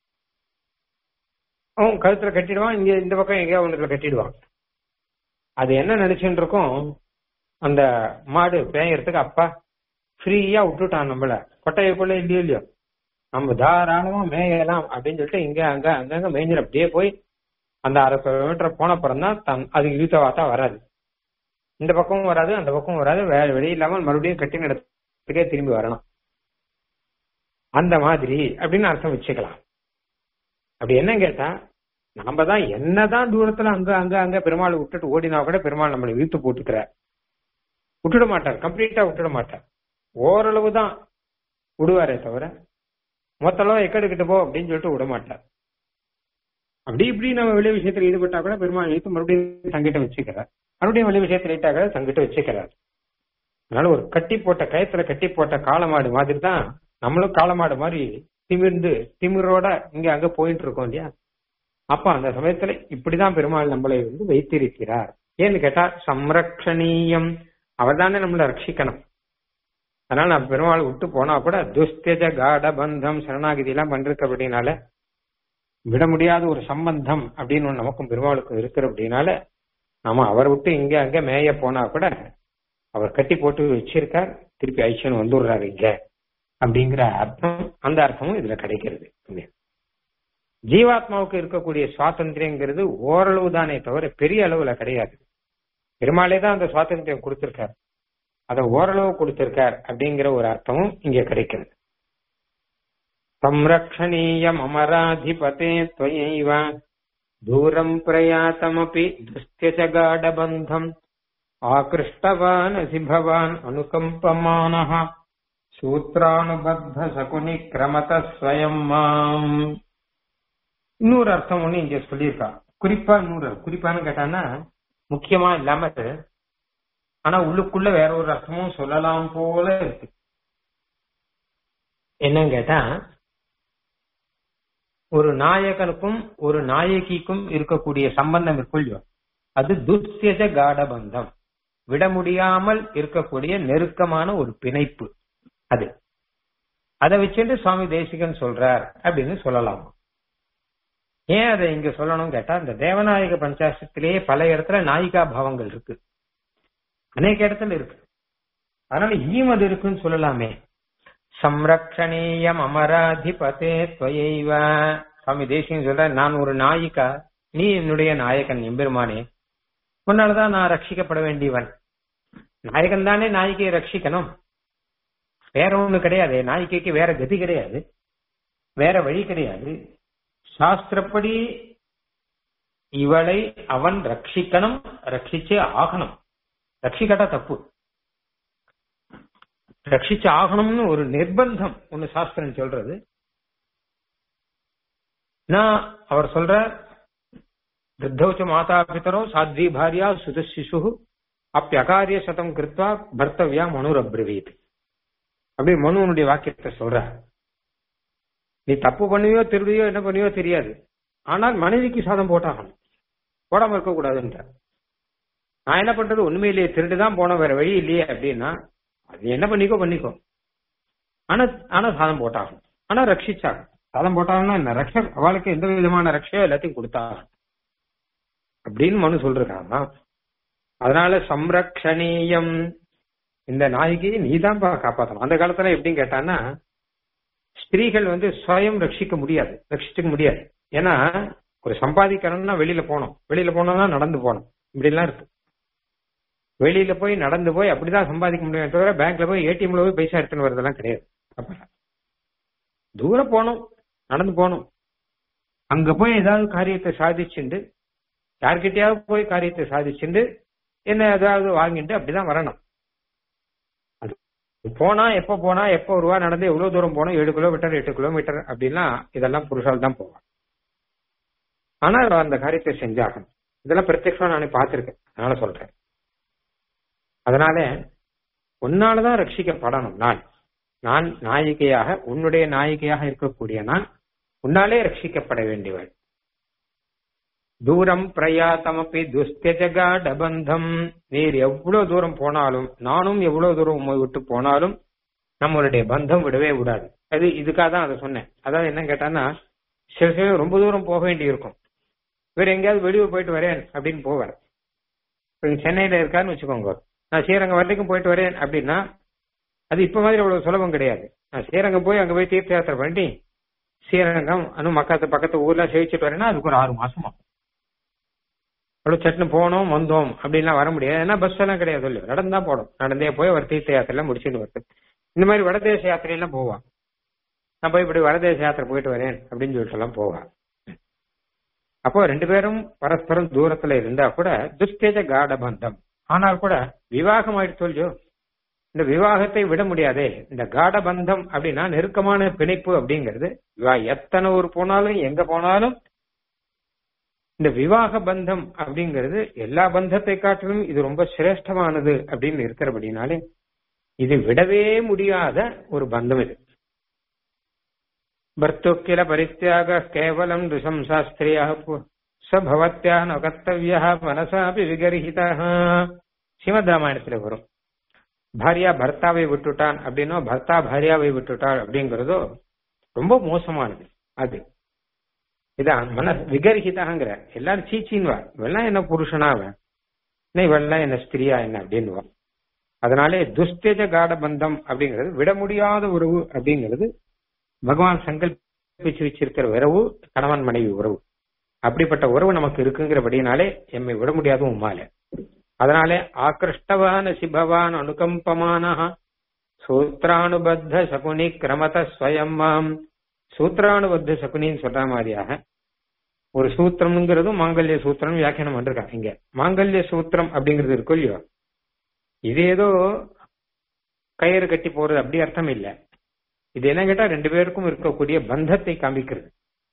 Speaker 1: அவன் கழுத்துல கட்டிடுவான் இங்க இந்த பக்கம் எங்கேயா ஒன்றுல கட்டிடுவான் அது என்ன நினைச்சுட்டு இருக்கும் அந்த மாடு பேயறதுக்கு அப்பா ஃப்ரீயா விட்டுட்டான் நம்மள கொட்டையக்குள்ள இல்லையோ இல்லையோ நம்ம தாராளமா மேயலாம் அப்படின்னு சொல்லிட்டு இங்க அங்க அங்கங்க மேய்ஞ்சிட அப்படியே போய் அந்த அரை கிலோமீட்டர் போன அப்புறம் தான் தன் அது இழுத்த வாத்தா வராது இந்த பக்கமும் வராது அந்த பக்கமும் வராது வேற வழி இல்லாமல் மறுபடியும் கட்டின இடத்துக்கே திரும்பி வரணும் அந்த மாதிரி அப்படின்னு அர்த்தம் வச்சுக்கலாம் அப்படி என்ன கேட்டா நாம தான் என்னதான் தூரத்துல அங்க அங்க அங்க பெருமாள் விட்டுட்டு ஓடினா கூட பெருமாள் நம்மளை இழுத்து போட்டுக்கிறார் விட்டுட மாட்டார் கம்ப்ளீட்டா விட்டுட மாட்டார் ஓரளவு தான் விடுவாரே தவிர மொத்தளவு எக்கெடுக்கிட்டு போ அப்படின்னு சொல்லிட்டு விட மாட்டார் அப்படி இப்படி நம்ம வெளி விஷயத்துல ஈடுபட்டா கூட பெருமாள் இழுத்து மறுபடியும் தங்கிட்ட வச்சுக்கிறார் மறுபடியும் வெளி விஷயத்துல ஈட்டா கூட தங்கிட்ட வச்சுக்கிறார் அதனால ஒரு கட்டி போட்ட கயத்துல கட்டி போட்ட காளமாடு மாதிரி தான் நம்மளும் காளமாடு மாதிரி திமிர்ந்து திமிரோட இங்க அங்க போயிட்டு இருக்கோம் இல்லையா அப்ப அந்த சமயத்துல இப்படிதான் பெருமாள் நம்மளை வந்து வைத்திருக்கிறார் ஏன்னு கேட்டா சம்ரக்ஷணீயம் அவர் தானே நம்மளை ரட்சிக்கணும் அதனால நான் பெருமாள் விட்டு போனா கூட துஸ்தஜ காட பந்தம் சரணாகிதி எல்லாம் பண்றது அப்படின்னால விட முடியாத ஒரு சம்பந்தம் அப்படின்னு ஒண்ணு நமக்கும் பெருமாளுக்கும் இருக்கிற அப்படின்னால நாம அவரை விட்டு இங்க அங்க மேய போனா கூட அவர் கட்டி போட்டு வச்சிருக்கார் திருப்பி ஐஷன் வந்துடுறாரு இங்க அப்படிங்கிற அர்த்தம் அந்த அர்த்தமும் இதுல கிடைக்கிறது ஜீவாத்மாவுக்கு இருக்கக்கூடிய சுவாதந்திரங்கிறது ஓரளவு தானே தவிர பெரிய அளவுல கிடையாது பெருமாளே தான் அந்த சுவாதந்திரம் கொடுத்திருக்கார் அதை ஓரளவு கொடுத்திருக்கார் அப்படிங்கிற ஒரு அர்த்தமும் இங்க கிடைக்கிறது சம்ரக்ஷணீயம் அமராதிபதே துவயைவ தூரம் பிரயாத்தமபி துஸ்திய காடபந்தம் ஆகிருஷ்டவான் அசிபவான் அனுகம்பமானः சூத்ரானுபத்த சகுனி கிரமத ஸ்வயம் மாம் இன்னொரு அர்த்தம் ஒண்ணு இங்க சொல்லியிருக்கா குறிப்பா இன்னொரு குறிப்பான்னு கேட்டான்னா முக்கியமா இல்லாம ஆனா உள்ளுக்குள்ள வேற ஒரு அர்த்தமும் சொல்லலாம் போல இருக்கு என்னன்னு கேட்டா ஒரு நாயகனுக்கும் ஒரு நாயகிக்கும் இருக்கக்கூடிய சம்பந்தம் இருக்குல்லையோ அது துஸ்தியஜ காடபந்தம் விட முடியாமல் இருக்கக்கூடிய நெருக்கமான ஒரு பிணைப்பு அது அதை வச்சுட்டு சுவாமி தேசிகன் சொல்றார் அப்படின்னு சொல்லலாம் ஏன் அதை இங்க சொல்லணும் கேட்டா இந்த தேவநாயக பஞ்சாசத்திலேயே பல இடத்துல நாயிகா பாவங்கள் இருக்கு அநேக இடத்துல இருக்கு அதனால இங்கேயும் அது இருக்குன்னு சொல்லலாமே சம்ரக்ஷணீயம் அமராதிபதே துவயைவ சுவாமி தேசியம் சொல்ற நான் ஒரு நாயிகா நீ என்னுடைய நாயகன் எம்பெருமானே உன்னாலதான் நான் ரட்சிக்கப்பட வேண்டியவன் நாயகன் தானே நாயகியை ரட்சிக்கணும் வேற ஒண்ணு கிடையாது நாய்க்கைக்கு வேற கதி கிடையாது வேற வழி கிடையாது சாஸ்திரப்படி இவளை அவன் ரட்சிக்கணும் ரட்சிச்சே ஆகணும் ரட்சிக்கட்டா தப்பு ரட்சிச்சு ஆகணும்னு ஒரு நிர்பந்தம் ஒன்னு சாஸ்திரம் சொல்றது நான் அவர் சொல்ற விருத்தௌச்ச மாதா பிதரோ சாத்வி பாரியா சுத சிசு அப்பியகாரிய சதம் கிருத்வா பர்த்தவியா மனுரப்ரவீத் அப்படி மனுவனுடைய வாக்கியத்தை சொல்ற நீ தப்பு பண்ணுவியோ திருடியோ என்ன பண்ணுவியோ தெரியாது ஆனால் மனைவிக்கு சாதம் போட்டாகணும் போடாம இருக்க கூடாதுன்ற நான் என்ன பண்றது ஒண்ணுமே இல்லையே திருடுதான் போனோம் வேற வழி இல்லையே அப்படின்னா அது என்ன பண்ணிக்கோ பண்ணிக்கோ ஆனா ஆனா சாதம் போட்டாகணும் ஆனா ரட்சிச்சாகணும் சாதம் போட்டாங்கன்னா என்ன ரக்ஷ அவளுக்கு எந்த விதமான ரட்சையோ எல்லாத்தையும் கொடுத்தாகணும் அப்படின்னு மனு சொல்றாங்க அதனால சம்ரக்ஷணீயம் இந்த நாய்க்கு நீதான் காப்பாற்றணும் அந்த காலத்துல எப்படின்னு கேட்டான்னா ஸ்திரீகள் வந்து சுயம் ரட்சிக்க முடியாது ரட்சிச்சுக்க முடியாது ஏன்னா ஒரு சம்பாதிக்கணும்னா வெளியில போனோம் வெளியில போனோம்னா நடந்து போனோம் இப்படி எல்லாம் இருக்கு வெளியில போய் நடந்து போய் அப்படிதான் சம்பாதிக்க முடியும் தவிர பேங்க்ல போய் ஏடிஎம்ல போய் பைசா எடுத்துன்னு வரதெல்லாம் கிடையாது அப்ப தூரம் போனோம் நடந்து போனோம் அங்க போய் ஏதாவது காரியத்தை சாதிச்சுண்டு யார்கிட்டயாவது போய் காரியத்தை சாதிச்சுண்டு என்ன ஏதாவது வாங்கிட்டு அப்படிதான் வரணும் அது போனா எப்ப போனா எப்ப ஒரு ரூபா நடந்து எவ்வளவு தூரம் போனோம் ஏழு கிலோமீட்டர் எட்டு கிலோமீட்டர் அப்படின்னா இதெல்லாம் புருஷால் தான் போவான் ஆனா அந்த காரியத்தை செஞ்சாகணும் இதெல்லாம் பிரத்யட்சமா நானே பார்த்திருக்கேன் அதனால சொல்றேன் அதனால உன்னாலதான் ரட்சிக்கப்படணும் நான் நான் நாயிகையாக உன்னுடைய நாயிகையாக இருக்கக்கூடிய நான் உன்னாலே ரட்சிக்கப்பட வேண்டியவள் தூரம் பிரயாத்தமப்பி துஸ்தியஜகாடபந்தம் நீர் எவ்வளவு தூரம் போனாலும் நானும் எவ்வளவு தூரம் உண்மை விட்டு போனாலும் நம்மளுடைய பந்தம் விடவே விடாது அது இதுக்காக தான் அதை சொன்னேன் அதாவது என்ன கேட்டான்னா சில சில ரொம்ப தூரம் போக வேண்டி இருக்கும் வேற எங்கேயாவது வெளியூர் போயிட்டு வரேன் அப்படின்னு போவார் இப்போ சென்னையில இருக்கான்னு வச்சுக்கோங்க நான் ஸ்ரீரங்கம் வரைக்கும் போயிட்டு வரேன் அப்படின்னா அது இப்ப மாதிரி அவ்வளவு சுலபம் கிடையாது நான் ஸ்ரீரங்கம் போய் அங்க போய் தீர்த்த யாத்திரை பண்ணி ஸ்ரீரங்கம் அனு மக்கத்து பக்கத்து ஊர்ல சேவிச்சுட்டு வரேன்னா அதுக்கு ஒரு ஆறு மாசம் ஆகும் அவ்வளவு சட்டுன்னு போனோம் வந்தோம் அப்படின்லாம் வர முடியாது ஏன்னா பஸ் எல்லாம் கிடையாது சொல்லு நடந்தா போடும் நடந்தே போய் ஒரு தீர்த்த யாத்திரை முடிச்சுட்டு வருது இந்த மாதிரி வடதேச யாத்திரையெல்லாம் போவான் நான் போய் இப்படி வடதேச யாத்திரை போயிட்டு வரேன் அப்படின்னு சொல்லிட்டு எல்லாம் போவான் அப்போ ரெண்டு பேரும் பரஸ்பரம் தூரத்துல இருந்தா கூட துஷ்டேஜ காட பந்தம் ஆனால் கூட விவாகம் ஆயிடுச்சு சொல்லியோ இந்த விவாகத்தை விட முடியாதே இந்த காட பந்தம் அப்படின்னா நெருக்கமான பிணைப்பு அப்படிங்கிறது எத்தனை ஊர் போனாலும் எங்க போனாலும் இந்த விவாக பந்தம் அப்படிங்கிறது எல்லா பந்தத்தை காட்டிலும் இது ரொம்ப சிரேஷ்டமானது அப்படின்னு இருக்கிறபடினாலே இது விடவே முடியாத ஒரு பந்தம் இது பர்த்துக்கில பரித்தியாக கேவலம் ரிசம்சாஸ்திரியா சபவத்தியா நகர்த்தவியா மனசாபி விகரிஹிதா ஸ்ரீமத் ராமாயணத்துல வரும் பாரியா பர்த்தாவை விட்டுட்டான் அப்படின்னா பர்த்தா பாரியாவை விட்டுட்டாள் அப்படிங்கறதோ ரொம்ப மோசமானது அது இதான் மன விகர்ஹிதாங்கிற எல்லாரும் சீச்சின்வா இவெல்லாம் என்ன புருஷனாவ என்ன இவெல்லாம் என்ன ஸ்திரியா என்ன அப்படின்வா அதனாலே துஸ்தேஜ காட பந்தம் அப்படிங்கிறது விட முடியாத உறவு அப்படிங்கிறது பகவான் சங்கல்பிச்சு வச்சிருக்கிற உறவு கணவன் மனைவி உறவு அப்படிப்பட்ட உறவு நமக்கு இருக்குங்கிறபடினாலே எம்மை விட முடியாத உம்மால அதனாலே ஆக்கிருஷ்டவான சிபவான் அனுகம்பமான சூத்ரானுபத்த சகுனி கிரமத ஸ்வயம் மாம் சூத்ரானுபத்த சகுனின்னு சொல்ற மாதிரியாக ஒரு சூத்திரம்ங்கிறதும் மாங்கல்ய சூத்திரம் வியாக்கியானம் பண்ணிருக்காங்க இங்க மாங்கல்ய சூத்திரம் அப்படிங்கிறது இருக்கும் இல்லையோ இது ஏதோ கயிறு கட்டி போறது அப்படி அர்த்தம் இல்ல இது என்ன கேட்டா ரெண்டு பேருக்கும் இருக்கக்கூடிய பந்தத்தை காமிக்கிறது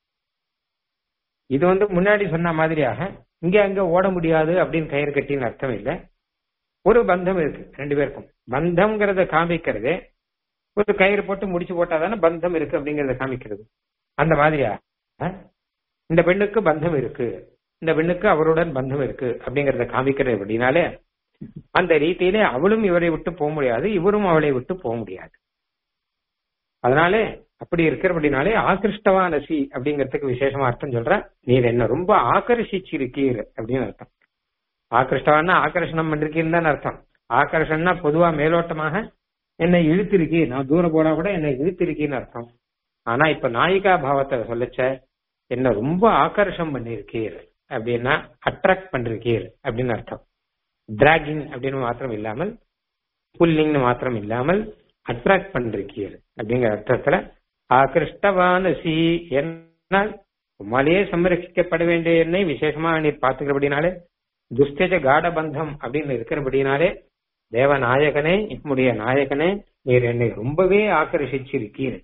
Speaker 1: இது வந்து முன்னாடி சொன்ன மாதிரியாக இங்க அங்க ஓட முடியாது அப்படின்னு கயிறு கட்டின்னு அர்த்தம் இல்ல ஒரு பந்தம் இருக்கு ரெண்டு பேருக்கும் பந்தம்ங்கிறத காமிக்கிறதே ஒரு கயிறு போட்டு முடிச்சு போட்டாதானே பந்தம் இருக்கு அப்படிங்கறத காமிக்கிறது அந்த மாதிரியா இந்த பெண்ணுக்கு பந்தம் இருக்கு இந்த பெண்ணுக்கு அவருடன் பந்தம் இருக்கு அப்படிங்கறத காமிக்கிறது அப்படின்னாலே அந்த ரீதியிலே அவளும் இவரை விட்டு போக முடியாது இவரும் அவளை விட்டு போக முடியாது அதனாலே அப்படி இருக்கிறபடினாலே ஆகிருஷ்டவான சி அப்படிங்கறதுக்கு விசேஷமா அர்த்தம் சொல்ற நீர் என்ன ரொம்ப ஆக்கர்ஷிச்சிருக்கீர் அப்படின்னு அர்த்தம் ஆக்கிருஷ்டவான்னா ஆக்கர்ஷணம் பண்ணிருக்கீன்னு தான் அர்த்தம் ஆக்கர்ஷன்னா பொதுவா மேலோட்டமாக என்னை இழுத்திருக்கி நான் தூரம் போனா கூட என்னை இழுத்திருக்கின்னு அர்த்தம் ஆனா இப்ப நாயிகா பாவத்தை சொல்லச்ச என்ன ரொம்ப ஆக்கர்ஷம் பண்ணிருக்கீர் அப்படின்னா அட்ராக்ட் பண்ணிருக்கீர் அப்படின்னு அர்த்தம் டிராகிங் அப்படின்னு மாத்திரம் இல்லாமல் புல்லிங்னு மாத்திரம் இல்லாமல் அட்ராக்ட் பண்ணிருக்கீர் அப்படிங்கிற அர்த்தத்துல ஆகிருஷ்டவானசி என்ன உம்மாலேயே சம்ரட்சிக்கப்பட வேண்டிய என்னை விசேஷமா நீர் பார்த்துக்கிறபடினாலே துஸ்தஜ காடபந்தம் அப்படின்னு இருக்கிறபடினாலே தேவநாயகனே நம்முடைய நாயகனே நீர் என்னை ரொம்பவே ஆக்கர்ஷிச்சிருக்கீர்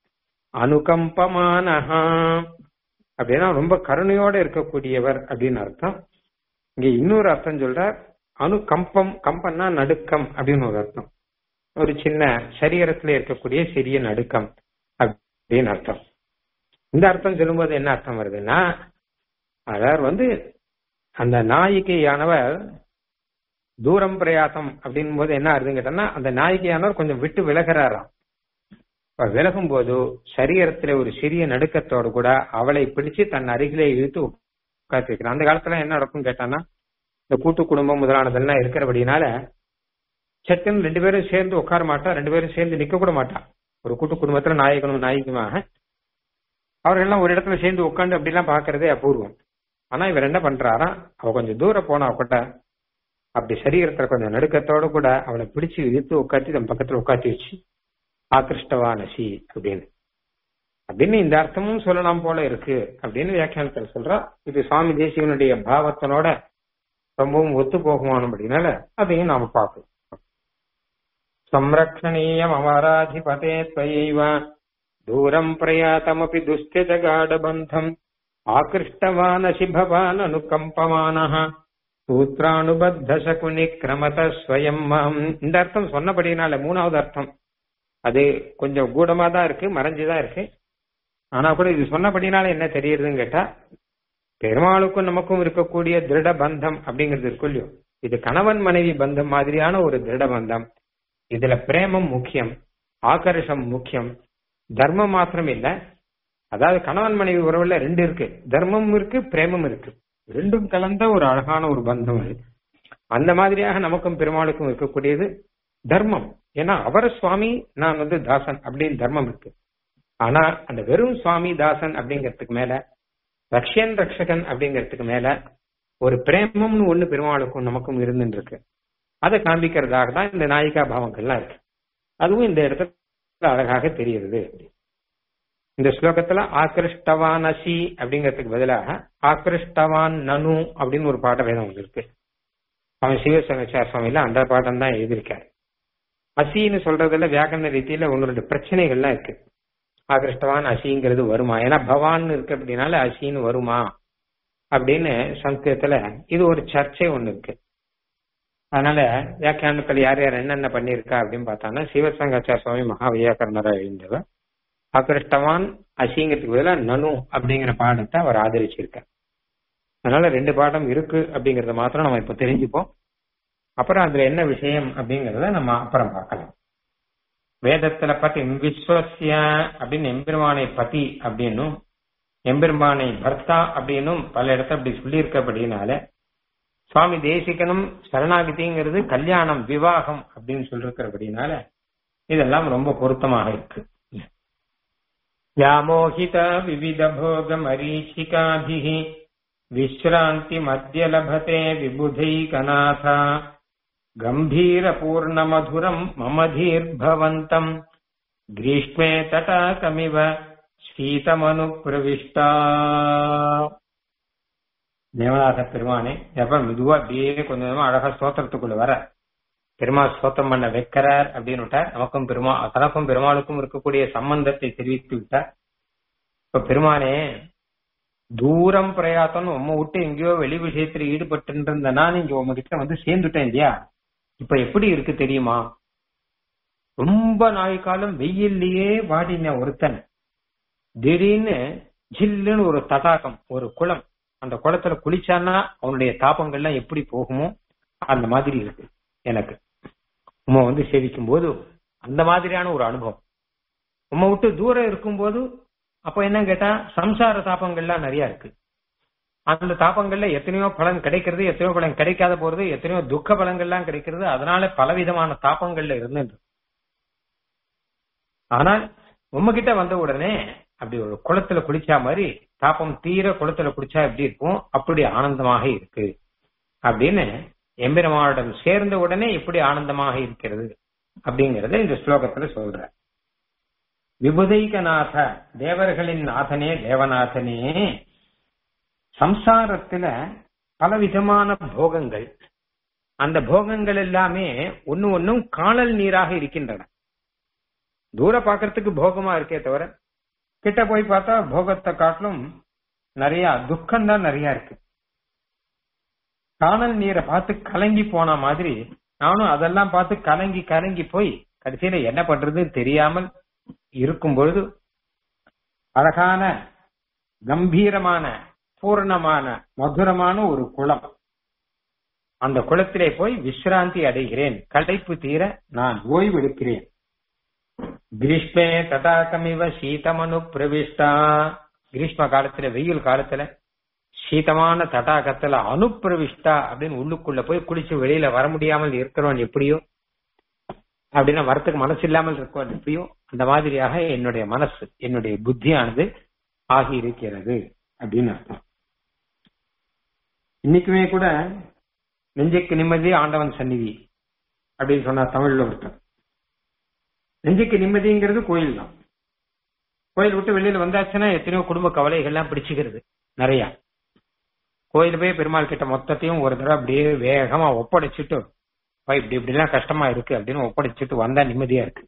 Speaker 1: அனுகம்பமானஹா அப்படின்னா ரொம்ப கருணையோட இருக்கக்கூடியவர் அப்படின்னு அர்த்தம் இங்க இன்னொரு அர்த்தம் சொல்றார் அனுகம்பம் கம்பம்னா நடுக்கம் அப்படின்னு ஒரு அர்த்தம் ஒரு சின்ன சரீரத்துல இருக்கக்கூடிய சிறிய நடுக்கம் அப்படின்னு அர்த்தம் இந்த அர்த்தம் சொல்லும்போது என்ன அர்த்தம் வருதுன்னா அதாவது வந்து அந்த நாயிகையானவர் தூரம் பிரயாசம் அப்படின் போது என்ன ஆகுதுன்னு கேட்டோம்னா அந்த நாயிகையானவர் கொஞ்சம் விட்டு விலகிறாராம் விலகும் போது சரீரத்துல ஒரு சிறிய நடுக்கத்தோடு கூட அவளை பிடிச்சு தன் அருகிலே இழுத்து உட்காந்து வைக்கிறான் அந்த காலத்துல என்ன நடக்கும் கேட்டான்னா இந்த கூட்டு குடும்பம் முதலானதெல்லாம் இருக்கிறபடினால சட்டுன்னு ரெண்டு பேரும் சேர்ந்து உட்கார மாட்டா ரெண்டு பேரும் சேர்ந்து நிக்க கூட மாட்டா ஒரு கூட்டு குடும்பத்துல நாயகனும் நாயகமாக அவர்கள்லாம் ஒரு இடத்துல சேர்ந்து உட்காந்து அப்படிலாம் பாக்குறதே அபூர்வம் ஆனா இவர் என்ன பண்றாராம் அவ கொஞ்சம் தூரம் போனா கூட அப்படி சரீரத்துல கொஞ்சம் நடுக்கத்தோட கூட அவளை பிடிச்சு இழுத்து உட்காத்தி தன் பக்கத்துல உட்காத்தி வச்சு ஆகிருஷ்டவானசி அப்படின்னு அப்படின்னு இந்த அர்த்தமும் சொல்லலாம் போல இருக்கு அப்படின்னு வியாக்கியானத்தில் சொல்றா இது சுவாமி தேசிகனுடைய பாவத்தனோட ரொம்பவும் ஒத்து போகுமானபடினால அதையும் நாம பார்க்கணும் சம்ரக்ஷணீயம் அமராதிபதே துவைவ தூரம் பிரயாத்தமபி துஸ்திஜகாடபந்தம் ஆகிருஷ்டவானசி பவான் அனுகம்பமானः சூத்ரானுபத்த சகுனி கிரமத ஸ்வயம் மாம் இந்த அர்த்தம் சொன்னபடினால மூணாவது அர்த்தம் அது கொஞ்சம் கூடமா தான் இருக்கு மறைஞ்சுதான் இருக்கு ஆனா கூட இது சொன்னபடினால என்ன தெரியுதுன்னு கேட்டா பெருமாளுக்கும் நமக்கும் இருக்கக்கூடிய திருட பந்தம் அப்படிங்கிறது இருக்கும் இல்லையோ இது கணவன் மனைவி பந்தம் மாதிரியான ஒரு திருட பந்தம் இதுல பிரேமம் முக்கியம் ஆகர்ஷம் முக்கியம் தர்மம் மாத்திரம் இல்ல அதாவது கணவன் மனைவி உறவுல ரெண்டு இருக்கு தர்மம் இருக்கு பிரேமம் இருக்கு ரெண்டும் கலந்த ஒரு அழகான ஒரு பந்தம் அது அந்த மாதிரியாக நமக்கும் பெருமாளுக்கும் இருக்கக்கூடியது தர்மம் ஏன்னா அவர் சுவாமி நான் வந்து தாசன் அப்படின்னு தர்மம் இருக்கு ஆனா அந்த வெறும் சுவாமி தாசன் அப்படிங்கிறதுக்கு மேல ரக்ஷன் ரக்ஷகன் அப்படிங்கிறதுக்கு மேல ஒரு பிரேமம்னு ஒண்ணு பெருமாளுக்கும் நமக்கும் இருந்துட்டு இருக்கு அதை காண்பிக்கிறதாக தான் இந்த நாயிகா பாவங்கள்லாம் இருக்கு அதுவும் இந்த இடத்துல அழகாக தெரிகிறது இந்த ஸ்லோகத்துல ஆக்கிருஷ்டவான் அசி அப்படிங்கிறதுக்கு பதிலாக ஆக்கிருஷ்டவான் நனு அப்படின்னு ஒரு பாட்ட வேதம் ஒன்று இருக்கு அவன் சிவசங்கச்சார சுவாமியில அந்த பாட்டம் தான் எழுதியிருக்காரு அசின்னு சொல்றதுல வியாக்கரண ரீதியில ஒன்று ரெண்டு பிரச்சனைகள்லாம் இருக்கு ஆகிருஷ்டவான் அசிங்கிறது வருமா ஏன்னா பவான் இருக்கு அப்படின்னால அசின்னு வருமா அப்படின்னு சங்கத்துல இது ஒரு சர்ச்சை ஒண்ணு இருக்கு அதனால வியாக்கியானத்தில் யார் யார் என்னென்ன பண்ணியிருக்கா அப்படின்னு பார்த்தாங்கன்னா சிவசங்காச்சார சுவாமி மகா வியாக்கரணரா எழுந்தவர் ஆகிருஷ்டவான் அசிங்கிறதுக்கு பதிலாக நனு அப்படிங்கிற பாடத்தை அவர் ஆதரிச்சிருக்கார் அதனால ரெண்டு பாடம் இருக்கு அப்படிங்கறத மாத்திரம் நம்ம இப்ப தெரிஞ்சுப்போம் அப்புறம் அதுல என்ன விஷயம் அப்படிங்கறத நம்ம அப்புறம் பார்க்கலாம் வேதத்துல பத்தி விஸ்வசிய அப்படின்னு எம்பெருமானை பதி அப்படின்னும் எம்பெருமானை பர்த்தா அப்படின்னும் பல இடத்துல அப்படி சொல்லி இருக்கப்படினால சுவாமி தேசிகனும் சரணாகிதிங்கிறது கல்யாணம் விவாகம் அப்படின்னு சொல்லிருக்கிறபடினால இதெல்லாம் ரொம்ப பொருத்தமாக இருக்கு व्यामोहिता विविधभोगमरीचिकाभिः विश्रान्तिमद्य लभते विबुधैकनाथ गम्भीरपूर्णमधुरम् मम धीर्भवन्तम् ग्रीष्मे तटाकमिव शीतमनुप्रविष्टा தேவநாத பெருமானே எப்ப மெதுவா அப்படியே கொஞ்சம் கொஞ்சமா அழகா ஸ்தோத்திரத்துக்குள்ள வர பெருமாள் ஸ்தோத்திரம் பண்ண வைக்கிறார் அப்படின்னு விட்டார் நமக்கும் பெருமா தனக்கும் பெருமாளுக்கும் இருக்கக்கூடிய சம்பந்தத்தை தெரிவித்து விட்டார் இப்ப பெருமானே தூரம் பிரயாத்தம் உம்ம விட்டு எங்கேயோ வெளி விஷயத்துல ஈடுபட்டு இருந்தனா நீங்க உங்ககிட்ட வந்து சேர்ந்துட்டேன் இல்லையா இப்ப எப்படி இருக்கு தெரியுமா ரொம்ப நாள் காலம் வெயில்லயே வாடின ஒருத்தன் திடீர்னு ஜில்லுன்னு ஒரு தடாகம் ஒரு குளம் அந்த குளத்துல குளிச்சான்னா அவனுடைய தாபங்கள்லாம் எப்படி போகுமோ அந்த மாதிரி இருக்கு எனக்கு உம்மை வந்து சேவிக்கும் போது அந்த மாதிரியான ஒரு அனுபவம் உம்மை விட்டு தூரம் இருக்கும்போது அப்ப என்ன கேட்டா சம்சார தாபங்கள்லாம் நிறைய இருக்கு அந்த தாபங்கள்ல எத்தனையோ பலன் கிடைக்கிறது எத்தனையோ பலன் கிடைக்காத போறது எத்தனையோ துக்க பலங்கள்லாம் கிடைக்கிறது அதனால பலவிதமான தாபங்கள்ல இருந்து ஆனால் உம்மகிட்ட வந்த உடனே அப்படி ஒரு குளத்துல குளிச்சா மாதிரி தாப்பம் தீர குளத்துல குளிச்சா எப்படி இருக்கும் அப்படி ஆனந்தமாக இருக்கு அப்படின்னு எம்பெருமானிடம் சேர்ந்த உடனே எப்படி ஆனந்தமாக இருக்கிறது அப்படிங்கறத இந்த ஸ்லோகத்துல சொல்ற விபுதைகநாத தேவர்களின் நாதனே தேவநாதனே சம்சாரத்துல பலவிதமான போகங்கள் அந்த போகங்கள் எல்லாமே ஒன்னு ஒன்னும் காணல் நீராக இருக்கின்றன தூர பாக்கிறதுக்கு போகமா இருக்கே தவிர கிட்ட போய் பார்த்தா போகத்தை காட்டிலும் நிறைய துக்கம் தான் நிறைய இருக்கு காணல் நீரை பார்த்து கலங்கி போன மாதிரி நானும் அதெல்லாம் பார்த்து கலங்கி கலங்கி போய் கடைசியில என்ன பண்றதுன்னு தெரியாமல் இருக்கும் பொழுது அழகான கம்பீரமான பூர்ணமான மதுரமான ஒரு குளம் அந்த குளத்திலே போய் விசிராந்தி அடைகிறேன் களைப்பு தீர நான் ஓய்வெடுக்கிறேன் கிரீஷ்மே தடாகமிவ சீதமனு பிரவிஷ்டா கிரீஷ்ம காலத்துல வெயில் காலத்துல சீதமான தடாகத்துல அனுப்பிரவிஷ்டா அப்படின்னு உள்ளுக்குள்ள போய் குளிச்சு வெளியில வர முடியாமல் இருக்கிறவன் எப்படியோ அப்படின்னா வரத்துக்கு மனசு இல்லாமல் இருக்கவன் எப்படியோ அந்த மாதிரியாக என்னுடைய மனசு என்னுடைய புத்தியானது ஆகி இருக்கிறது அப்படின்னு அர்த்தம் இன்னைக்குமே கூட நெஞ்சுக்கு நிம்மதி ஆண்டவன் சந்நிதி அப்படின்னு சொன்னா தமிழ்ல ஒருத்தர் நெஞ்சுக்கு நிம்மதிங்கிறது கோயில் தான் கோயில் விட்டு வெளியில வந்தாச்சுன்னா எத்தனையோ குடும்ப கவலைகள்லாம் பிடிச்சுக்கிறது நிறைய கோயில் போய் பெருமாள் கிட்ட மொத்தத்தையும் ஒரு தடவை அப்படியே வேகமா ஒப்படைச்சிட்டு இப்படி இப்படி எல்லாம் கஷ்டமா இருக்கு அப்படின்னு ஒப்படைச்சிட்டு வந்தா நிம்மதியா இருக்கு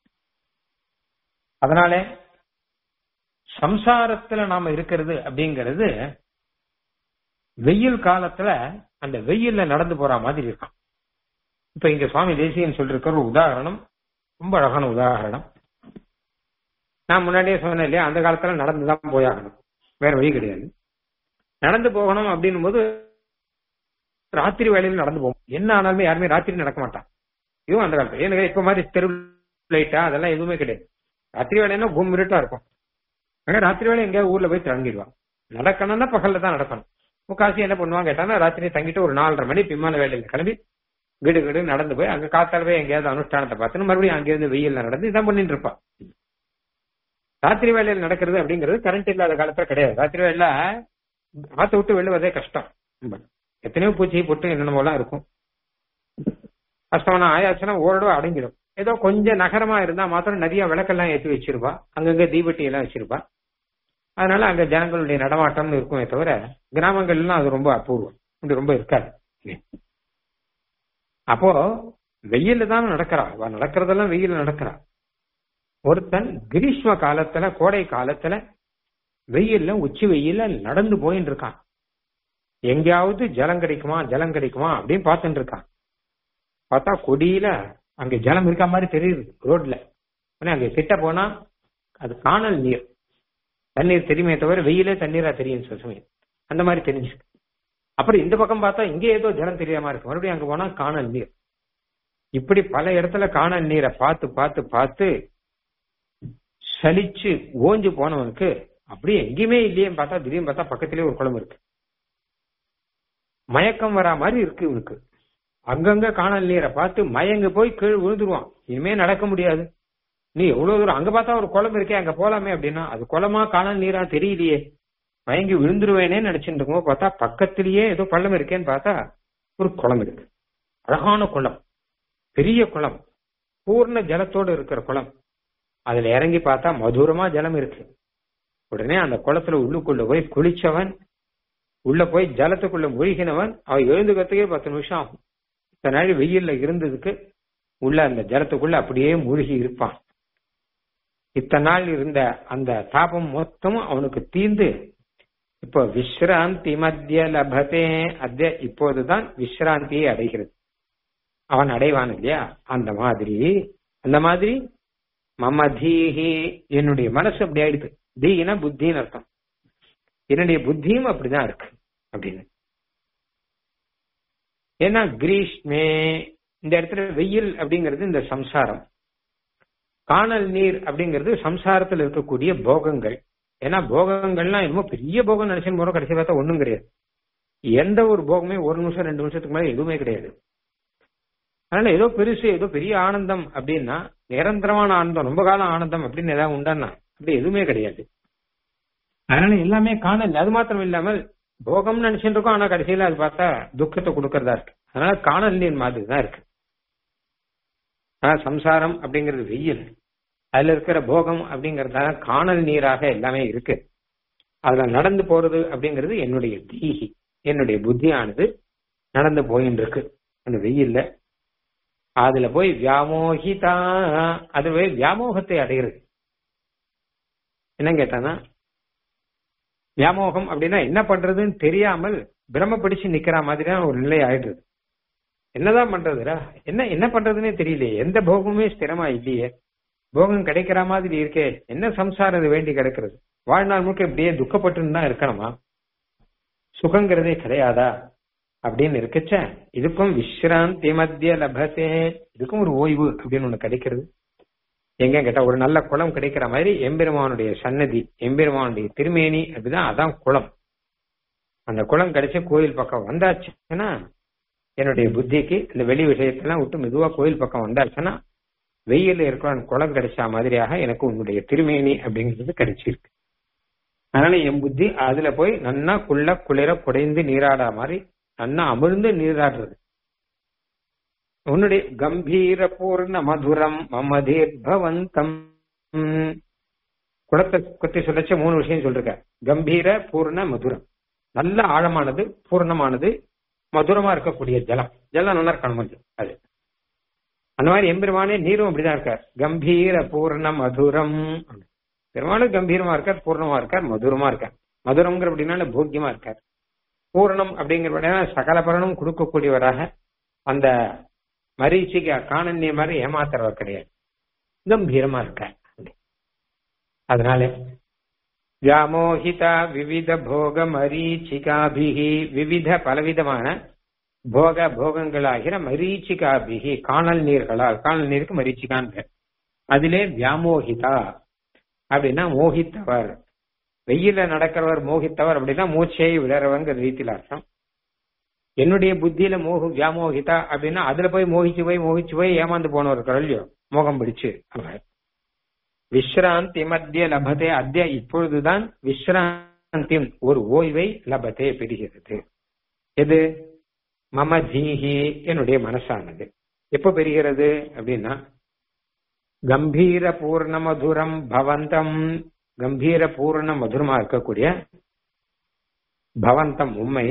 Speaker 1: அதனால சம்சாரத்துல நாம இருக்கிறது அப்படிங்கிறது வெயில் காலத்துல அந்த வெயில்ல நடந்து போற மாதிரி இருக்கும் இப்ப இங்க சுவாமி தேசியன் சொல்லிருக்கிற ஒரு உதாரணம் ரொம்ப அழகான உதாரணம் நான் முன்னாடியே சொன்னேன் இல்லையா அந்த காலத்துல நடந்துதான் போயாகணும் வேற வழி கிடையாது நடந்து போகணும் அப்படின்னும் போது ராத்திரி வேலையில நடந்து போகும் என்ன ஆனாலுமே யாருமே ராத்திரி நடக்க மாட்டான் இதுவும் அந்த காலத்துல எனக்கு இப்ப மாதிரி தெரு லைட்டா அதெல்லாம் எதுவுமே கிடையாது ராத்திரி வேலைன்னா கும் இருட்டா இருக்கும் ஆனா ராத்திரி வேலை எங்கேயாவது ஊர்ல போய் தங்கிடுவான் நடக்கணும்னா பகல்ல தான் நடக்கணும் முக்காசி என்ன பண்ணுவாங்க கேட்டானா ராத்திரி தங்கிட்டு ஒரு நாலரை மணி பிம்மான வேலையில கிளம்பி கிடு கிடு நடந்து போய் அங்க காத்தால போய் எங்கேயாவது அனுஷ்டானத்தை பார்த்துன்னு மறுபடியும் அங்கேயிருந்து வெயில்ல நடந்து இதான் பண்ணிட்டு இருப்பான் ராத்திரி வேலையில் நடக்கிறது அப்படிங்கிறது கரண்ட் இல்லாத காலத்துல கிடையாது ராத்திரி வேலை ஆத்த விட்டு வெளிவதே கஷ்டம் எத்தனையோ பூச்சி பொட்டு என்னென்னமோலாம் இருக்கும் கஷ்டமான ஆயாச்சுன்னா ஓரளவு அடங்கிடும் ஏதோ கொஞ்சம் நகரமா இருந்தா மாத்திரம் நிறைய விளக்கெல்லாம் ஏற்றி வச்சிருப்பா அங்கங்க தீபட்டி எல்லாம் வச்சிருப்பா அதனால அங்க ஜனங்களுடைய நடமாட்டம்னு இருக்குமே தவிர கிராமங்கள்லாம் அது ரொம்ப அபூர்வம் அப்படி ரொம்ப இருக்காது அப்போ வெயில்ல தான் நடக்கிறா அவ நடக்கிறதெல்லாம் வெயில்ல நடக்கிறா ஒருத்தன் கிரீஷ்ம காலத்துல கோடை காலத்துல வெயில்ல உச்சி வெயில்ல நடந்து போயின்னு இருக்கான் எங்கேயாவது ஜலம் கிடைக்குமா ஜலம் கிடைக்குமா அப்படின்னு பார்த்துட்டு இருக்கான் பார்த்தா கொடியில அங்க ஜலம் இருக்க மாதிரி தெரியுது ரோட்ல அங்க கிட்ட போனா அது காணல் நீர் தண்ணீர் தெரியுமே தவிர வெயிலே தண்ணீரா தெரியும் சில சமயம் அந்த மாதிரி தெரிஞ்சு அப்புறம் இந்த பக்கம் பார்த்தா இங்கே ஏதோ ஜலம் தெரியாம இருக்கு மறுபடியும் அங்க போனா காணல் நீர் இப்படி பல இடத்துல காணல் நீரை பார்த்து பார்த்து பார்த்து சலிச்சு ஓஞ்சு போனவனுக்கு அப்படியே எங்கேயுமே இல்லையே பார்த்தா திடீர்னு பார்த்தா பக்கத்திலே ஒரு குளம் இருக்கு மயக்கம் வரா மாதிரி இருக்கு இவனுக்கு அங்கங்க காணல் நீரை பார்த்து மயங்க போய் கீழ் விழுந்துருவான் இனிமே நடக்க முடியாது நீ எவ்வளவு தூரம் அங்க பார்த்தா ஒரு குளம் இருக்கே அங்க போலாமே அப்படின்னா அது குளமா காணல் நீரா தெரியலையே மயங்கி விழுந்துருவேனே நினைச்சிட்டு இருக்கும்போது பார்த்தா பக்கத்திலேயே ஏதோ பள்ளம் இருக்கேன்னு பார்த்தா ஒரு குளம் இருக்கு அழகான குளம் பெரிய குளம் பூர்ண ஜலத்தோடு இருக்கிற குளம் அதுல இறங்கி பார்த்தா மதுரமா ஜலம் இருக்கு உடனே அந்த குளத்துல உள்ளுக்குள்ள போய் குளிச்சவன் உள்ள போய் ஜலத்துக்குள்ள மூழ்கினவன் அவன் எழுந்துக்கிறதுக்கே பத்து நிமிஷம் ஆகும் இத்தனை நாள் வெயில்ல இருந்ததுக்கு உள்ள அந்த ஜலத்துக்குள்ள அப்படியே மூழ்கி இருப்பான் இத்தனை நாள் இருந்த அந்த தாபம் மொத்தமும் அவனுக்கு தீந்து இப்போ விஸ்ராந்தி மத்திய லபதே அத்திய இப்போதுதான் விஸ்ராந்தியை அடைகிறது அவன் அடைவான் இல்லையா அந்த மாதிரி அந்த மாதிரி மம தீஹி என்னுடைய மனசு அப்படி ஆயிடுது தீனா புத்தின்னு அர்த்தம் என்னுடைய புத்தியும் அப்படிதான் இருக்கு அப்படின்னு ஏன்னா கிரீஷ்மே இந்த இடத்துல வெயில் அப்படிங்கிறது இந்த சம்சாரம் காணல் நீர் அப்படிங்கிறது சம்சாரத்தில் இருக்கக்கூடிய போகங்கள் ஏன்னா போகங்கள்லாம் என்னமோ பெரிய போகம் நினைச்சுன்னு போறோம் கடைசி பார்த்தா ஒண்ணும் கிடையாது எந்த ஒரு போகமே ஒரு நிமிஷம் ரெண்டு நிமிஷத்துக்கு மேல எதுவுமே கிடையாது அதனால ஏதோ பெருசு ஏதோ பெரிய ஆனந்தம் அப்படின்னா நிரந்தரமான ஆனந்தம் ரொம்ப காலம் ஆனந்தம் அப்படின்னு ஏதாவது உண்டானா அப்படி எதுவுமே கிடையாது அதனால எல்லாமே காணல் அது மாத்திரம் இல்லாமல் போகம்னு நினைச்சுட்டு இருக்கோம் ஆனா கடைசியில அது பார்த்தா துக்கத்தை கொடுக்கறதா இருக்கு அதனால காணல் நீர் மாதிரி தான் இருக்கு ஆனா சம்சாரம் அப்படிங்கிறது வெயில் அதுல இருக்கிற போகம் அப்படிங்கறதால காணல் நீராக எல்லாமே இருக்கு அதுல நடந்து போறது அப்படிங்கிறது என்னுடைய தீகி என்னுடைய புத்தியானது நடந்து போயின்னு இருக்கு அந்த வெயில்ல அதுல போய் வியாமோகிதா அது போய் வியாமோகத்தை அடைகிறது என்ன கேட்டானா வியாமோகம் அப்படின்னா என்ன பண்றதுன்னு தெரியாமல் பிரம பிடிச்சு நிக்கிற மாதிரியான ஒரு நிலை ஆயிடுறது என்னதான் பண்றதுடா என்ன என்ன பண்றதுன்னே தெரியலையே எந்த போகமுமே ஸ்திரமா இல்லையே போகம் கிடைக்கிற மாதிரி இருக்கே என்ன சம்சாரம் இது வேண்டி கிடக்கிறது வாழ்நாள் முழுக்க இப்படியே துக்கப்பட்டுன்னு தான் இருக்கணுமா சுகங்கிறதே கிடையாதா அப்படின்னு இருக்கச்ச இதுக்கும் விஸ்ராந்தி மத்திய லபத்தே இதுக்கும் ஒரு ஓய்வு அப்படின்னு ஒண்ணு கிடைக்கிறது எங்க கேட்டா ஒரு நல்ல குளம் கிடைக்கிற மாதிரி எம்பெருமானுடைய சன்னதி எம்பெருமானுடைய திருமேனி அப்படிதான் அதான் குளம் அந்த குளம் கிடைச்ச கோயில் பக்கம் வந்தாச்சுன்னா என்னுடைய புத்திக்கு இந்த வெளி விஷயத்தெல்லாம் விட்டு மெதுவா கோயில் பக்கம் வந்தாச்சுன்னா வெயில இருக்கிற அந்த குளம் கிடைச்ச மாதிரியாக எனக்கு உன்னுடைய திருமேனி அப்படிங்கிறது கிடைச்சிருக்கு அதனால என் புத்தி அதுல போய் நன்னா குள்ள குளிர குடைந்து நீராடா மாதிரி நன்னா அமிர்ந்து நீராடுறது உன்னுடைய கம்பீர பூர்ண மதுரம் மமதீர் பவந்தம் குளத்தை பத்தி சொல்லச்ச மூணு விஷயம் சொல்லிருக்க கம்பீர பூர்ண மதுரம் நல்ல ஆழமானது பூர்ணமானது மதுரமா இருக்கக்கூடிய ஜலம் ஜலம் நல்லா இருக்கணும் கொஞ்சம் அது அந்த மாதிரி எம்பெருமானே நீரும் அப்படிதான் இருக்கார் கம்பீர பூர்ண மதுரம் பெருமானும் கம்பீரமா இருக்கார் பூர்ணமா இருக்கார் மதுரமா இருக்கார் மதுரம்ங்கிற அப்படின்னா போக்கியமா இருக்கார் பூரணம் அப்படிங்கிற சகல பலனும் கொடுக்கக்கூடியவராக அந்த மரீச்சிக்கு காணன்ய மாதிரி ஏமாத்துறவர் கிடையாது கம்பீரமா இருக்கார் அதனால வியாமோகிதா விவித போக மரீச்சிகாபிகி விவித பலவிதமான போக போகங்களாகிற மரீச்சிகாபிகி காணல் நீர்களால் காணல் நீருக்கு மரீச்சிகான் பேர் அதிலே வியாமோகிதா அப்படின்னா மோகித்தவர் வெயில நடக்கிறவர் மோகித்தவர் அப்படின்னா மூச்சையை விடறவங்கிற ரீதியில அர்த்தம் என்னுடைய புத்தியில மோக வியாமோகிதா அப்படின்னா அதுல போய் மோகிச்சு போய் மோகிச்சு போய் ஏமாந்து போனவர் இல்லையோ மோகம் பிடிச்சு விஸ்ராந்தி மத்திய லபதே அத்திய இப்பொழுதுதான் விஸ்ராந்தி ஒரு ஓய்வை லபதே பெறுகிறது எது மம தீஹி என்னுடைய மனசானது எப்ப பெறுகிறது அப்படின்னா கம்பீர பூர்ண மதுரம் பவந்தம் கம்பீர பூர்ண மதுரமா இருக்கக்கூடிய பவந்தம் உண்மை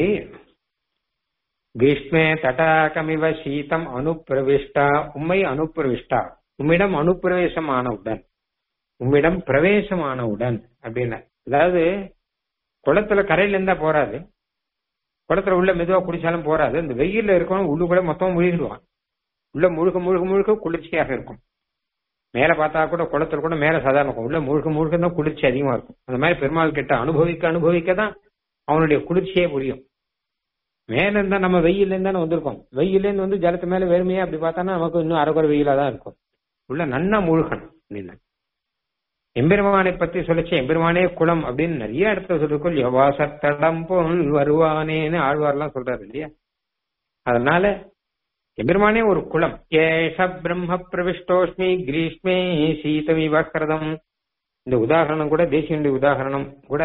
Speaker 1: கிரீஷ்மே தடாகமிவ சீதம் அனுப்பிரவிஷ்டா உண்மை அனுப்பிரவிஷ்டா உம்மிடம் அனுப்பிரவேசம் ஆனவுடன் உம்மிடம் பிரவேசம் ஆனவுடன் அப்படின்னு அதாவது குளத்துல கரையில இருந்தா போறாது குளத்துல உள்ள மெதுவா குடிச்சாலும் போறாது இந்த வெயில்ல இருக்கணும் உள்ளுக்குள்ள மொத்தம் முழுகிடுவான் உள்ள முழுக்க முழுக்க முழுக்க குளிர்ச்சியாக இருக்கும் மேல பார்த்தா கூட குளத்துல கூட மேல சாதாரண இருக்கும் உள்ள முழுக்க முழுக்க தான் குளிர்ச்சி அதிகமா இருக்கும் அந்த மாதிரி பெருமாள் கிட்ட அனுபவிக்க அனுபவிக்க தான் அவனுடைய குளிர்ச்சியே புரியும் மேல இருந்தா நம்ம வெயில்ல இருந்தானே வந்திருக்கோம் வெயில்ல இருந்து வந்து ஜலத்து மேல வெறுமையா அப்படி பார்த்தானா நமக்கு இன்னும் அரைக்குறை வெயிலா தான் இருக்கும் உள்ள நன்னா முழுகணும் அப்படின்னு எம்பெருமானை பத்தி சொல்லிச்சு எம்பெருமானே குளம் அப்படின்னு நிறைய இடத்துல சொல்லிருக்கோம் யவாசத்தடம் போல் வருவானேன்னு ஆழ்வார்லாம் சொல்றாரு இல்லையா அதனால எம்பெருமானே ஒரு குளம் ஏஷ பிரம்ம பிரவிஷ்டோஷ்மி கிரீஷ்மே சீதமி வக்ரதம் இந்த உதாரணம் கூட தேசியனுடைய உதாரணம் கூட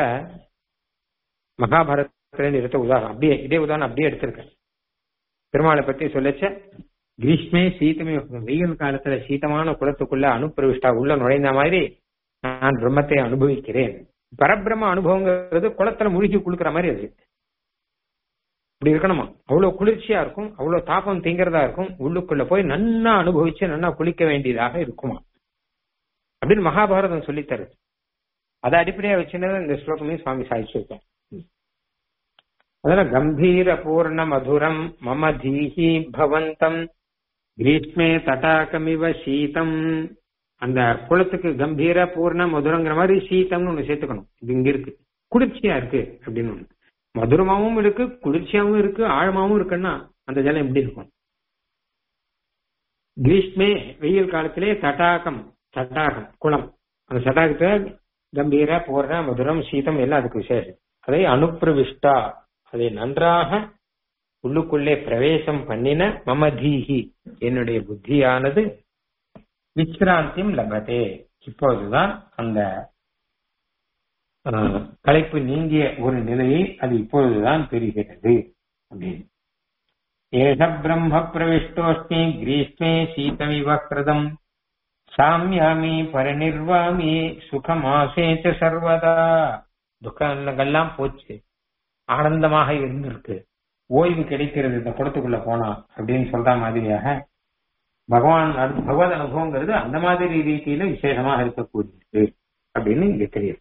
Speaker 1: மகாபாரதத்துல எடுத்த உதாரணம் அப்படியே இதே உதாரணம் அப்படியே எடுத்திருக்கேன் பெருமாளை பத்தி சொல்லச்ச கிரீஷ்மே சீதமி வெயில் காலத்துல சீதமான குளத்துக்குள்ள அனுப்பிரவிஷ்டா உள்ள நுழைந்த மாதிரி நான் பிரம்மத்தை அனுபவிக்கிறேன் பரபிரம்ம அனுபவங்கிறது குளத்துல முழுகி குளுக்கிற மாதிரி அது இப்படி இருக்கணுமா அவ்வளவு குளிர்ச்சியா இருக்கும் அவ்வளவு தாபம் தீங்கிறதா இருக்கும் உள்ளுக்குள்ள போய் நன்னா அனுபவிச்சு நன்னா குளிக்க வேண்டியதாக இருக்குமா அப்படின்னு மகாபாரதம் சொல்லித்தரு அதை அடிப்படையா வச்சுன்னு இந்த ஸ்லோகமே சுவாமி சாதிச்சிருக்கேன் அதனால கம்பீர பூர்ண மதுரம் மம தீஹி பவந்தம் கிரீஷ்மே தடாகமிவ சீதம் அந்த குளத்துக்கு கம்பீர பூர்ண மதுரங்கிற மாதிரி சீதம்னு ஒண்ணு சேர்த்துக்கணும் இது இங்க இருக்கு குளிர்ச்சியா இருக்கு அப்படின்னு ஒண்ணு மதுரமாவும் இருக்கு குளிர்ச்சியாவும் இருக்கு ஆழமாவும் இருக்குன்னா அந்த ஜலம் எப்படி இருக்கும் கிரீஷ்மே வெயில் காலத்திலே தடாகம் தடாகம் குளம் அந்த தடாகத்தை கம்பீர பூர்ண மதுரம் சீதம் எல்லாம் அதுக்கு விசேஷம் அதை அனுப்பிரவிஷ்டா அதை நன்றாக உள்ளுக்குள்ளே பிரவேசம் பண்ணின மமதீஹி என்னுடைய புத்தியானது விஸ்ராந்தியும் லபதே இப்போதுதான் அந்த களைப்பு நீங்கிய ஒரு நிலையை அது இப்பொழுதுதான் பெறுகிறது அப்படின்னு ஏஷ பிரம்ம பிரவிஷ்டோஸ்மி கிரீஷ்மே சீதமிவ கிருதம் சாமியாமி பரிநிர்வாமி சுகமாசேச்ச சர்வதா துக்கங்கள்லாம் போச்சு ஆனந்தமாக இருந்திருக்கு ஓய்வு கிடைக்கிறது இந்த குளத்துக்குள்ள போனா அப்படின்னு சொல்ற மாதிரியாக பகவான் அனு- பகவத் அனுபவங்கிறது அந்த மாதிரி ரீதியில விசேஷமாக இருக்கக்கூடியது அப்படின்னு இங்க தெரியுது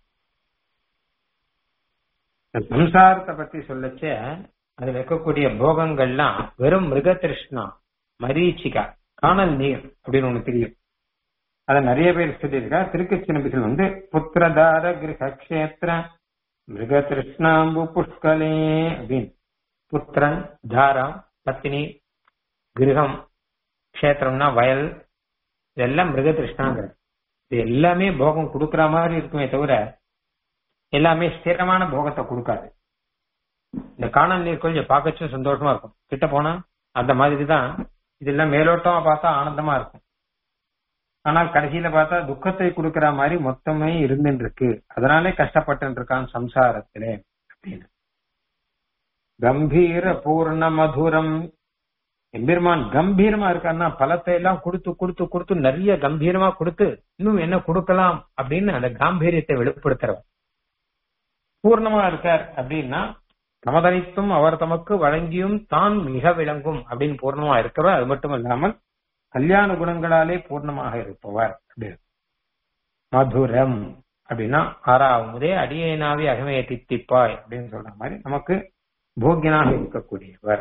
Speaker 1: இந்த சம்சாரத்தை பத்தி சொல்லச்ச அதுல இருக்கக்கூடிய போகங்கள்லாம் வெறும் மிருக திருஷ்ணா மரீச்சிகா காணல் நீர் அப்படின்னு ஒண்ணு தெரியும் அத நிறைய பேர் சொல்லியிருக்கா திருக்கச்சினபிகள் வந்து புத்திரதார கிரக கஷேத்திர மிருக திருஷ்ணாம்பு புஷ்கலே அப்படின்னு புத்திரன் தாரம் பத்தினி கிரகம் கஷேத்திரம்னா வயல் இதெல்லாம் மிருக திருஷ்ணாங்கிறது இது எல்லாமே போகம் கொடுக்கற மாதிரி இருக்குமே தவிர எல்லாமே ஸ்திரமான போகத்தை கொடுக்காது இந்த காணல் நீர் கொஞ்சம் பார்க்கச்சும் சந்தோஷமா இருக்கும் கிட்ட போனா அந்த மாதிரி தான் இதெல்லாம் மேலோட்டமா பார்த்தா ஆனந்தமா இருக்கும் ஆனால் கடைசியில பார்த்தா துக்கத்தை கொடுக்கிற மாதிரி மொத்தமே இருந்துட்டு இருக்கு அதனாலே கஷ்டப்பட்டு இருக்கான் சம்சாரத்திலே அப்படின்னு கம்பீர பூர்ண மதுரம் எம்பெருமான் கம்பீரமா இருக்கான்னா பழத்தை எல்லாம் கொடுத்து கொடுத்து கொடுத்து நிறைய கம்பீரமா கொடுத்து இன்னும் என்ன கொடுக்கலாம் அப்படின்னு அந்த காம்பீரியத்தை வெளிப்படுத்துறவர் பூர்ணமா இருக்கார் அப்படின்னா தமதனித்தும் அவர் தமக்கு வழங்கியும் தான் மிக விளங்கும் அப்படின்னு பூர்ணமா இருக்கிறவர் அது மட்டும் இல்லாமல் கல்யாண குணங்களாலே பூர்ணமாக இருப்பவர் அப்படின்னு மதுரம் அப்படின்னா ஆறாவதே அடியேனாவி அகமைய தித்திப்பாய் அப்படின்னு சொல்ற மாதிரி நமக்கு போக்கியனாக இருக்கக்கூடியவர்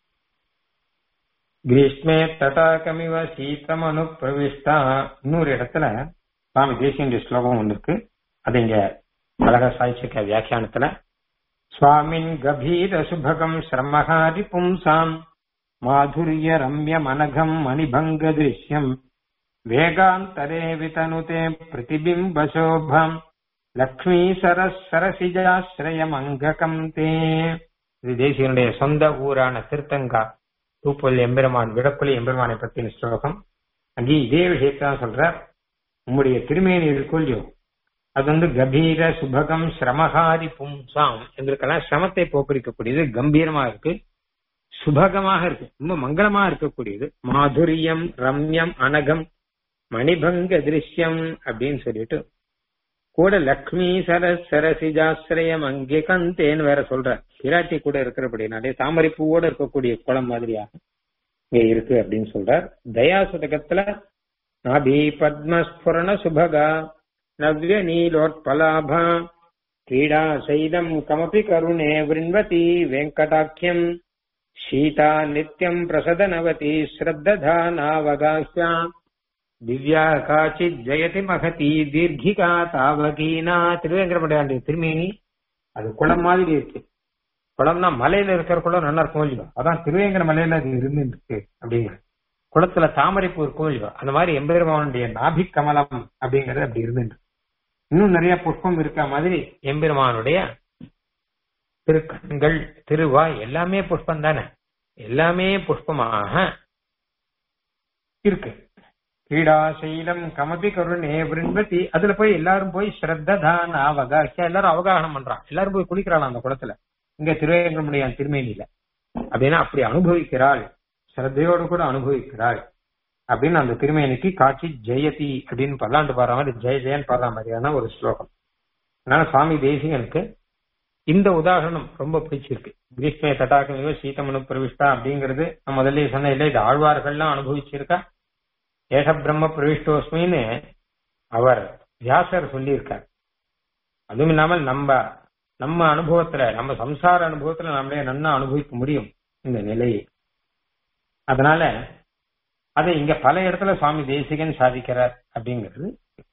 Speaker 1: கிரீஷ்மே தடாகமிவ சீத்தமனு பிரவிஷ்டா இன்னொரு இடத்துல சுவாமி தேசிய ஸ்லோகம் ஒன்று இருக்கு அது இங்க அழகா சாய்ச்சிக்க வியாக்கியானத்துல சுவாமின் கபீர சுபகம் சிரமஹாரி பும்சாம் மாதுரிய ரம்ய மனகம் மணிபங்க திருஷ்யம் வேகாந்தரே விதனுதே பிரதிபிம்ப சோபம் லக்ஷ்மி சரஸ் சரசிஜாஸ்ரயம் அங்ககம் தே இது தேசியனுடைய சொந்த ஊரான திருத்தங்கா தூப்பல் எம்பெருமான் விடக்குலி எம்பெருமானை பத்தின ஸ்லோகம் அங்கே இதே விஷயத்தான் சொல்றார் உம்முடைய திருமேனி இருக்கொல்லியோ அது வந்து கபீர சுபகம் சிரமகாரி பும்சாம் எங்களுக்கெல்லாம் சிரமத்தை போக்குறிக்கக்கூடியது கம்பீரமா இருக்கு சுபகமாக இருக்கு ரொம்ப மங்களமா இருக்கக்கூடியது மாதுரியம் ரம்யம் அனகம் மணிபங்க திருஷ்யம் அப்படின்னு சொல்லிட்டு கூட லக்ஷ்மி சரஸ் சரசிஜாசிரயம் அங்கே கந்தேன்னு வேற சொல்ற பிராட்டி கூட இருக்கிறபடினாலே தாமரை பூவோட இருக்கக்கூடிய குளம் மாதிரியாக இங்க இருக்கு அப்படின்னு சொல்றார் தயா சுதகத்துல நாபி பத்மஸ்புரண சுபகா நவ்ய நீலோத்பலாபா क्रीडा शैलम् कमपि करुणे वृण्वती वेङ्कटाख्यम् शीता नित्यम् प्रसदनवती श्रद्दधानावगाह्या திவ்யா காச்சித் ஜெயதி மகதி தீர்கிகா தாவகீனா திருவேங்கரமுடைய திருமேனி அது குளம் மாதிரி இருக்கு குளம்னா மலையில இருக்கிற குளம் நல்லா இருக்கும் இல்லையோ அதான் திருவேங்கர மலையில அது இருந்து இருக்கு அப்படிங்கிற குளத்துல தாமரைப்பூ இருக்கும் இல்லையோ அந்த மாதிரி எம்பெருமானுடைய நாபி கமலம் அப்படிங்கறது அப்படி இருந்துட்டு இன்னும் நிறைய புஷ்பம் இருக்க மாதிரி எம்பெருமானுடைய திருக்கண்கள் திருவாய் எல்லாமே புஷ்பம் தானே எல்லாமே புஷ்பமாக இருக்கு கிரீடாசைலம் கமபி கருணே விரும்பத்தி அதுல போய் எல்லாரும் போய் ஸ்ரத்ததான் அவகாசியா எல்லாரும் அவகாகனம் பண்றான் எல்லாரும் போய் குளிக்கிறாள் அந்த குளத்துல இங்க திருவேங்கமுடைய திருமேனியில அப்படின்னா அப்படி அனுபவிக்கிறாள் ஸ்ரத்தையோடு கூட அனுபவிக்கிறாள் அப்படின்னு அந்த திருமேனிக்கு காட்சி ஜெயதி அப்படின்னு பல்லாண்டு பாடுற மாதிரி ஜெய ஜெயன் பாடுற மாதிரியான ஒரு ஸ்லோகம் அதனால சுவாமி தேசிகனுக்கு இந்த உதாரணம் ரொம்ப பிடிச்சிருக்கு கிரீஷ்மே தட்டாக்கமியோ சீதமனு பிரவிஷ்டா அப்படிங்கிறது நான் முதல்ல சொன்ன இல்லை இது ஆழ்வார்கள்லாம் அனுபவிச்சிருக்கா ஏஷ பிரம்ம பிரவிஷ்டோஸ்மின்னு அவர் வியாசர் சொல்லியிருக்கார் அதுவும் இல்லாமல் நம்ம நம்ம அனுபவத்துல நம்ம சம்சார அனுபவத்துல நம்மளே நன்னா அனுபவிக்க முடியும் இந்த நிலையை அதனால அதை இங்க பல இடத்துல சுவாமி தேசிகன் சாதிக்கிறார் அப்படிங்கிறது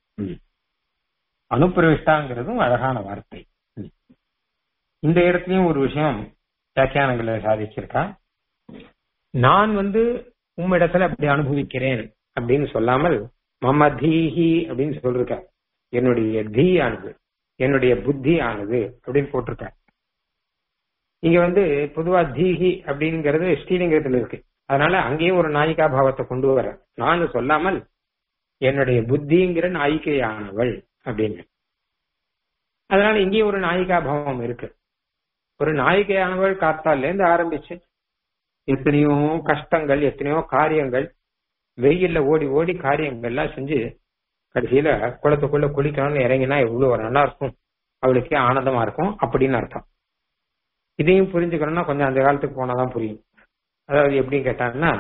Speaker 1: அனுப்பிரவிஷ்டாங்கிறதும் அழகான வார்த்தை இந்த இடத்துலயும் ஒரு விஷயம் வியாக்கியானங்களை சாதிச்சிருக்கா நான் வந்து உம்மிடத்துல அப்படி அனுபவிக்கிறேன் அப்படின்னு சொல்லாமல் மம தீஹி அப்படின்னு சொல்லிருக்க என்னுடைய தீ ஆனது என்னுடைய புத்தி ஆனது அப்படின்னு போட்டிருக்க இங்க வந்து பொதுவா தீஹி அப்படிங்கிறது ஸ்ரீலிங்கத்துல இருக்கு அதனால அங்கேயும் ஒரு நாயிகா பாவத்தை கொண்டு வர நான் சொல்லாமல் என்னுடைய புத்திங்கிற நாயிகையானவள் அப்படின்னு அதனால இங்கேயும் ஒரு நாயிகா பாவம் இருக்கு ஒரு நாயிகையானவள் காத்தால இருந்து ஆரம்பிச்சு எத்தனையோ கஷ்டங்கள் எத்தனையோ காரியங்கள் வெயில்ல ஓடி ஓடி காரியங்கள்லாம் செஞ்சு கடைசியில குளத்துக்குள்ள குளிக்கணும்னு இறங்கினா எவ்வளவு நல்லா இருக்கும் அவளுக்கே ஆனந்தமா இருக்கும் அப்படின்னு அர்த்தம் இதையும் புரிஞ்சுக்கணும்னா கொஞ்சம் அந்த காலத்துக்கு போனாதான் புரியும் அதாவது எப்படின்னு கேட்டாங்கன்னா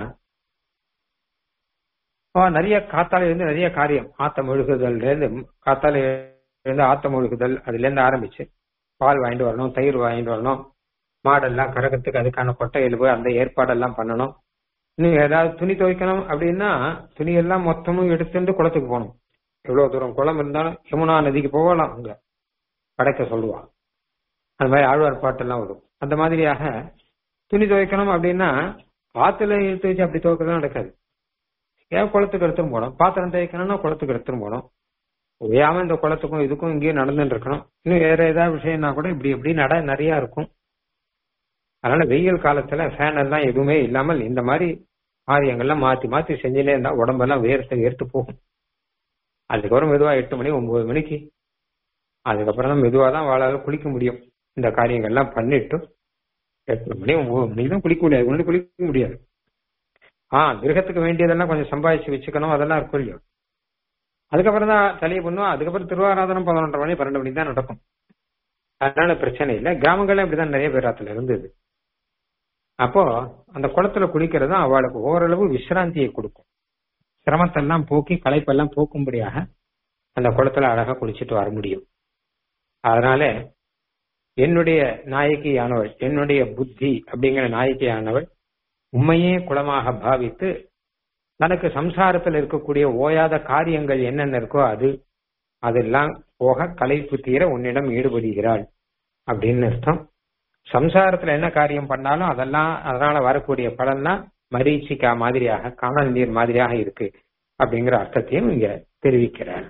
Speaker 1: அவன் நிறைய காத்தால இருந்து நிறைய காரியம் ஆத்த முழுகுதல்ல இருந்து காத்தால இருந்து ஆத்த முழுகுதல் அதுல இருந்து ஆரம்பிச்சு பால் வாங்கிட்டு வரணும் தயிர் வாங்கிட்டு வரணும் மாடெல்லாம் கறக்கிறதுக்கு அதுக்கான கொட்டையில் போய் அந்த ஏற்பாடெல்லாம் பண்ணணும் இன்னும் ஏதாவது துணி துவைக்கணும் அப்படின்னா துணி எல்லாம் மொத்தமும் எடுத்துட்டு குளத்துக்கு போகணும் எவ்வளவு தூரம் குளம் இருந்தாலும் யமுனா நதிக்கு போகலாம் அங்க படைக்க சொல்லுவான் அந்த மாதிரி ஆழ்வார் பாட்டெல்லாம் வரும் அந்த மாதிரியாக துணி துவைக்கணும் அப்படின்னா ஆத்துல எடுத்து வச்சு அப்படி துவைக்கிறதும் நடக்காது ஏன் குளத்துக்கு எடுத்துன்னு போனோம் பாத்திரம் தேய்க்கணும்னா குளத்துக்கு எடுத்துன்னு போனோம் ஓயாம இந்த குளத்துக்கும் இதுக்கும் இங்கேயும் நடந்துட்டு இருக்கணும் இன்னும் வேற ஏதாவது விஷயம்னா கூட இப்படி இப்படி நட நிறைய இருக்கும் அதனால வெயில் காலத்துல ஃபேன் எல்லாம் எதுவுமே இல்லாமல் இந்த மாதிரி காரியங்கள்லாம் மாத்தி மாத்தி செஞ்சுட்டே இருந்தா உடம்பெல்லாம் வேர்த்து வேர்த்து போகும் அதுக்கப்புறம் மெதுவா எட்டு மணி ஒன்பது மணிக்கு அதுக்கப்புறம் தான் மெதுவா தான் வாழாத குளிக்க முடியும் இந்த காரியங்கள்லாம் பண்ணிட்டு எட்டு மணி ஒன்பது மணிக்கு தான் குளிக்க முடியாது ஒன்று குளிக்க முடியாது ஆஹ் கிரகத்துக்கு வேண்டியதெல்லாம் கொஞ்சம் சம்பாதிச்சு வச்சுக்கணும் அதெல்லாம் இருக்கும் இல்லையோ அதுக்கப்புறம் தான் தலையை பண்ணுவோம் அதுக்கப்புறம் திருவாராதனம் பதினொன்றரை மணி பன்னெண்டு மணி தான் நடக்கும் அதனால பிரச்சனை இல்லை கிராமங்கள்ல இப்படிதான் நிறைய பேர் அதுல இருந்தது அப்போ அந்த குளத்துல குளிக்கிறது அவளுக்கு ஓரளவு விசிராந்தியை கொடுக்கும் சிரமத்தெல்லாம் போக்கி களைப்பெல்லாம் போக்கும்படியாக அந்த குளத்துல அழகா குளிச்சுட்டு வர முடியும் அதனால என்னுடைய நாயகியானவள் என்னுடைய புத்தி அப்படிங்கிற நாயகியானவள் உண்மையே குளமாக பாவித்து தனக்கு சம்சாரத்தில் இருக்கக்கூடிய ஓயாத காரியங்கள் என்னென்ன இருக்கோ அது அதெல்லாம் போக களைப்பு தீர உன்னிடம் ஈடுபடுகிறாள் அப்படின்னு அர்த்தம் சம்சாரத்துல என்ன காரியம் பண்ணாலும் அதெல்லாம் அதனால வரக்கூடிய பலன்லாம் மரீச்சிக்கா மாதிரியாக காணல் நீர் மாதிரியாக இருக்கு அப்படிங்கிற அர்த்தத்தையும் இங்க தெரிவிக்கிறார்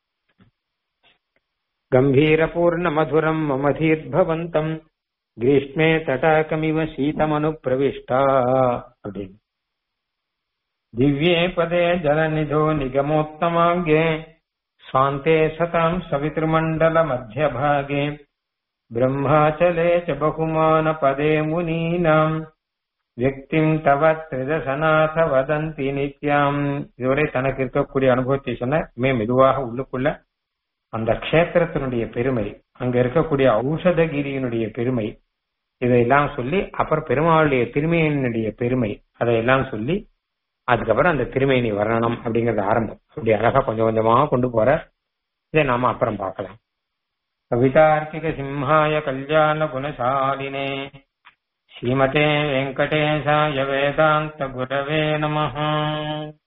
Speaker 1: கம்பீரபூர்ண மதுரம் மமதீர்பவந்தம் கிரீஷ்மே தடாகமிவ சீதமனு பிரவிஷ்டா அப்படின்னு திவ்யே பதே ஜலநிதோ நிகமோத்தமாங்கே स्वान्ते सताम् सवितृमण्डलमध्यभागे ब्रह्माचले च बहुमानपदे मुनीनाम् व्यक्तिम् तव त्रिदசநாத வதந்தி நித்யாம் இதுவரை தனக்கு இருக்கக்கூடிய அனுபவத்தை சொன்ன மே மெதுவாக உள்ளுக்குள்ள அந்த க்ஷேத்திரத்தினுடைய பெருமை அங்க இருக்கக்கூடிய ஔஷதகிரியினுடைய பெருமை இதையெல்லாம் சொல்லி அப்புறம் பெருமாளுடைய திருமையினுடைய பெருமை அதையெல்லாம் சொல்லி அதுக்கப்புறம் அந்த திருமேனி வர்ணனம் அப்படிங்கறது ஆரம்பம் அப்படி அழகா கொஞ்சம் கொஞ்சமா கொண்டு போற இதை நாம அப்புறம் பார்க்கலாம் கவிதார்க்கிக சிம்ஹாய கல்யாண குணசாலினே ஸ்ரீமதே வெங்கடேசாய வேதாந்த குரவே நமஹ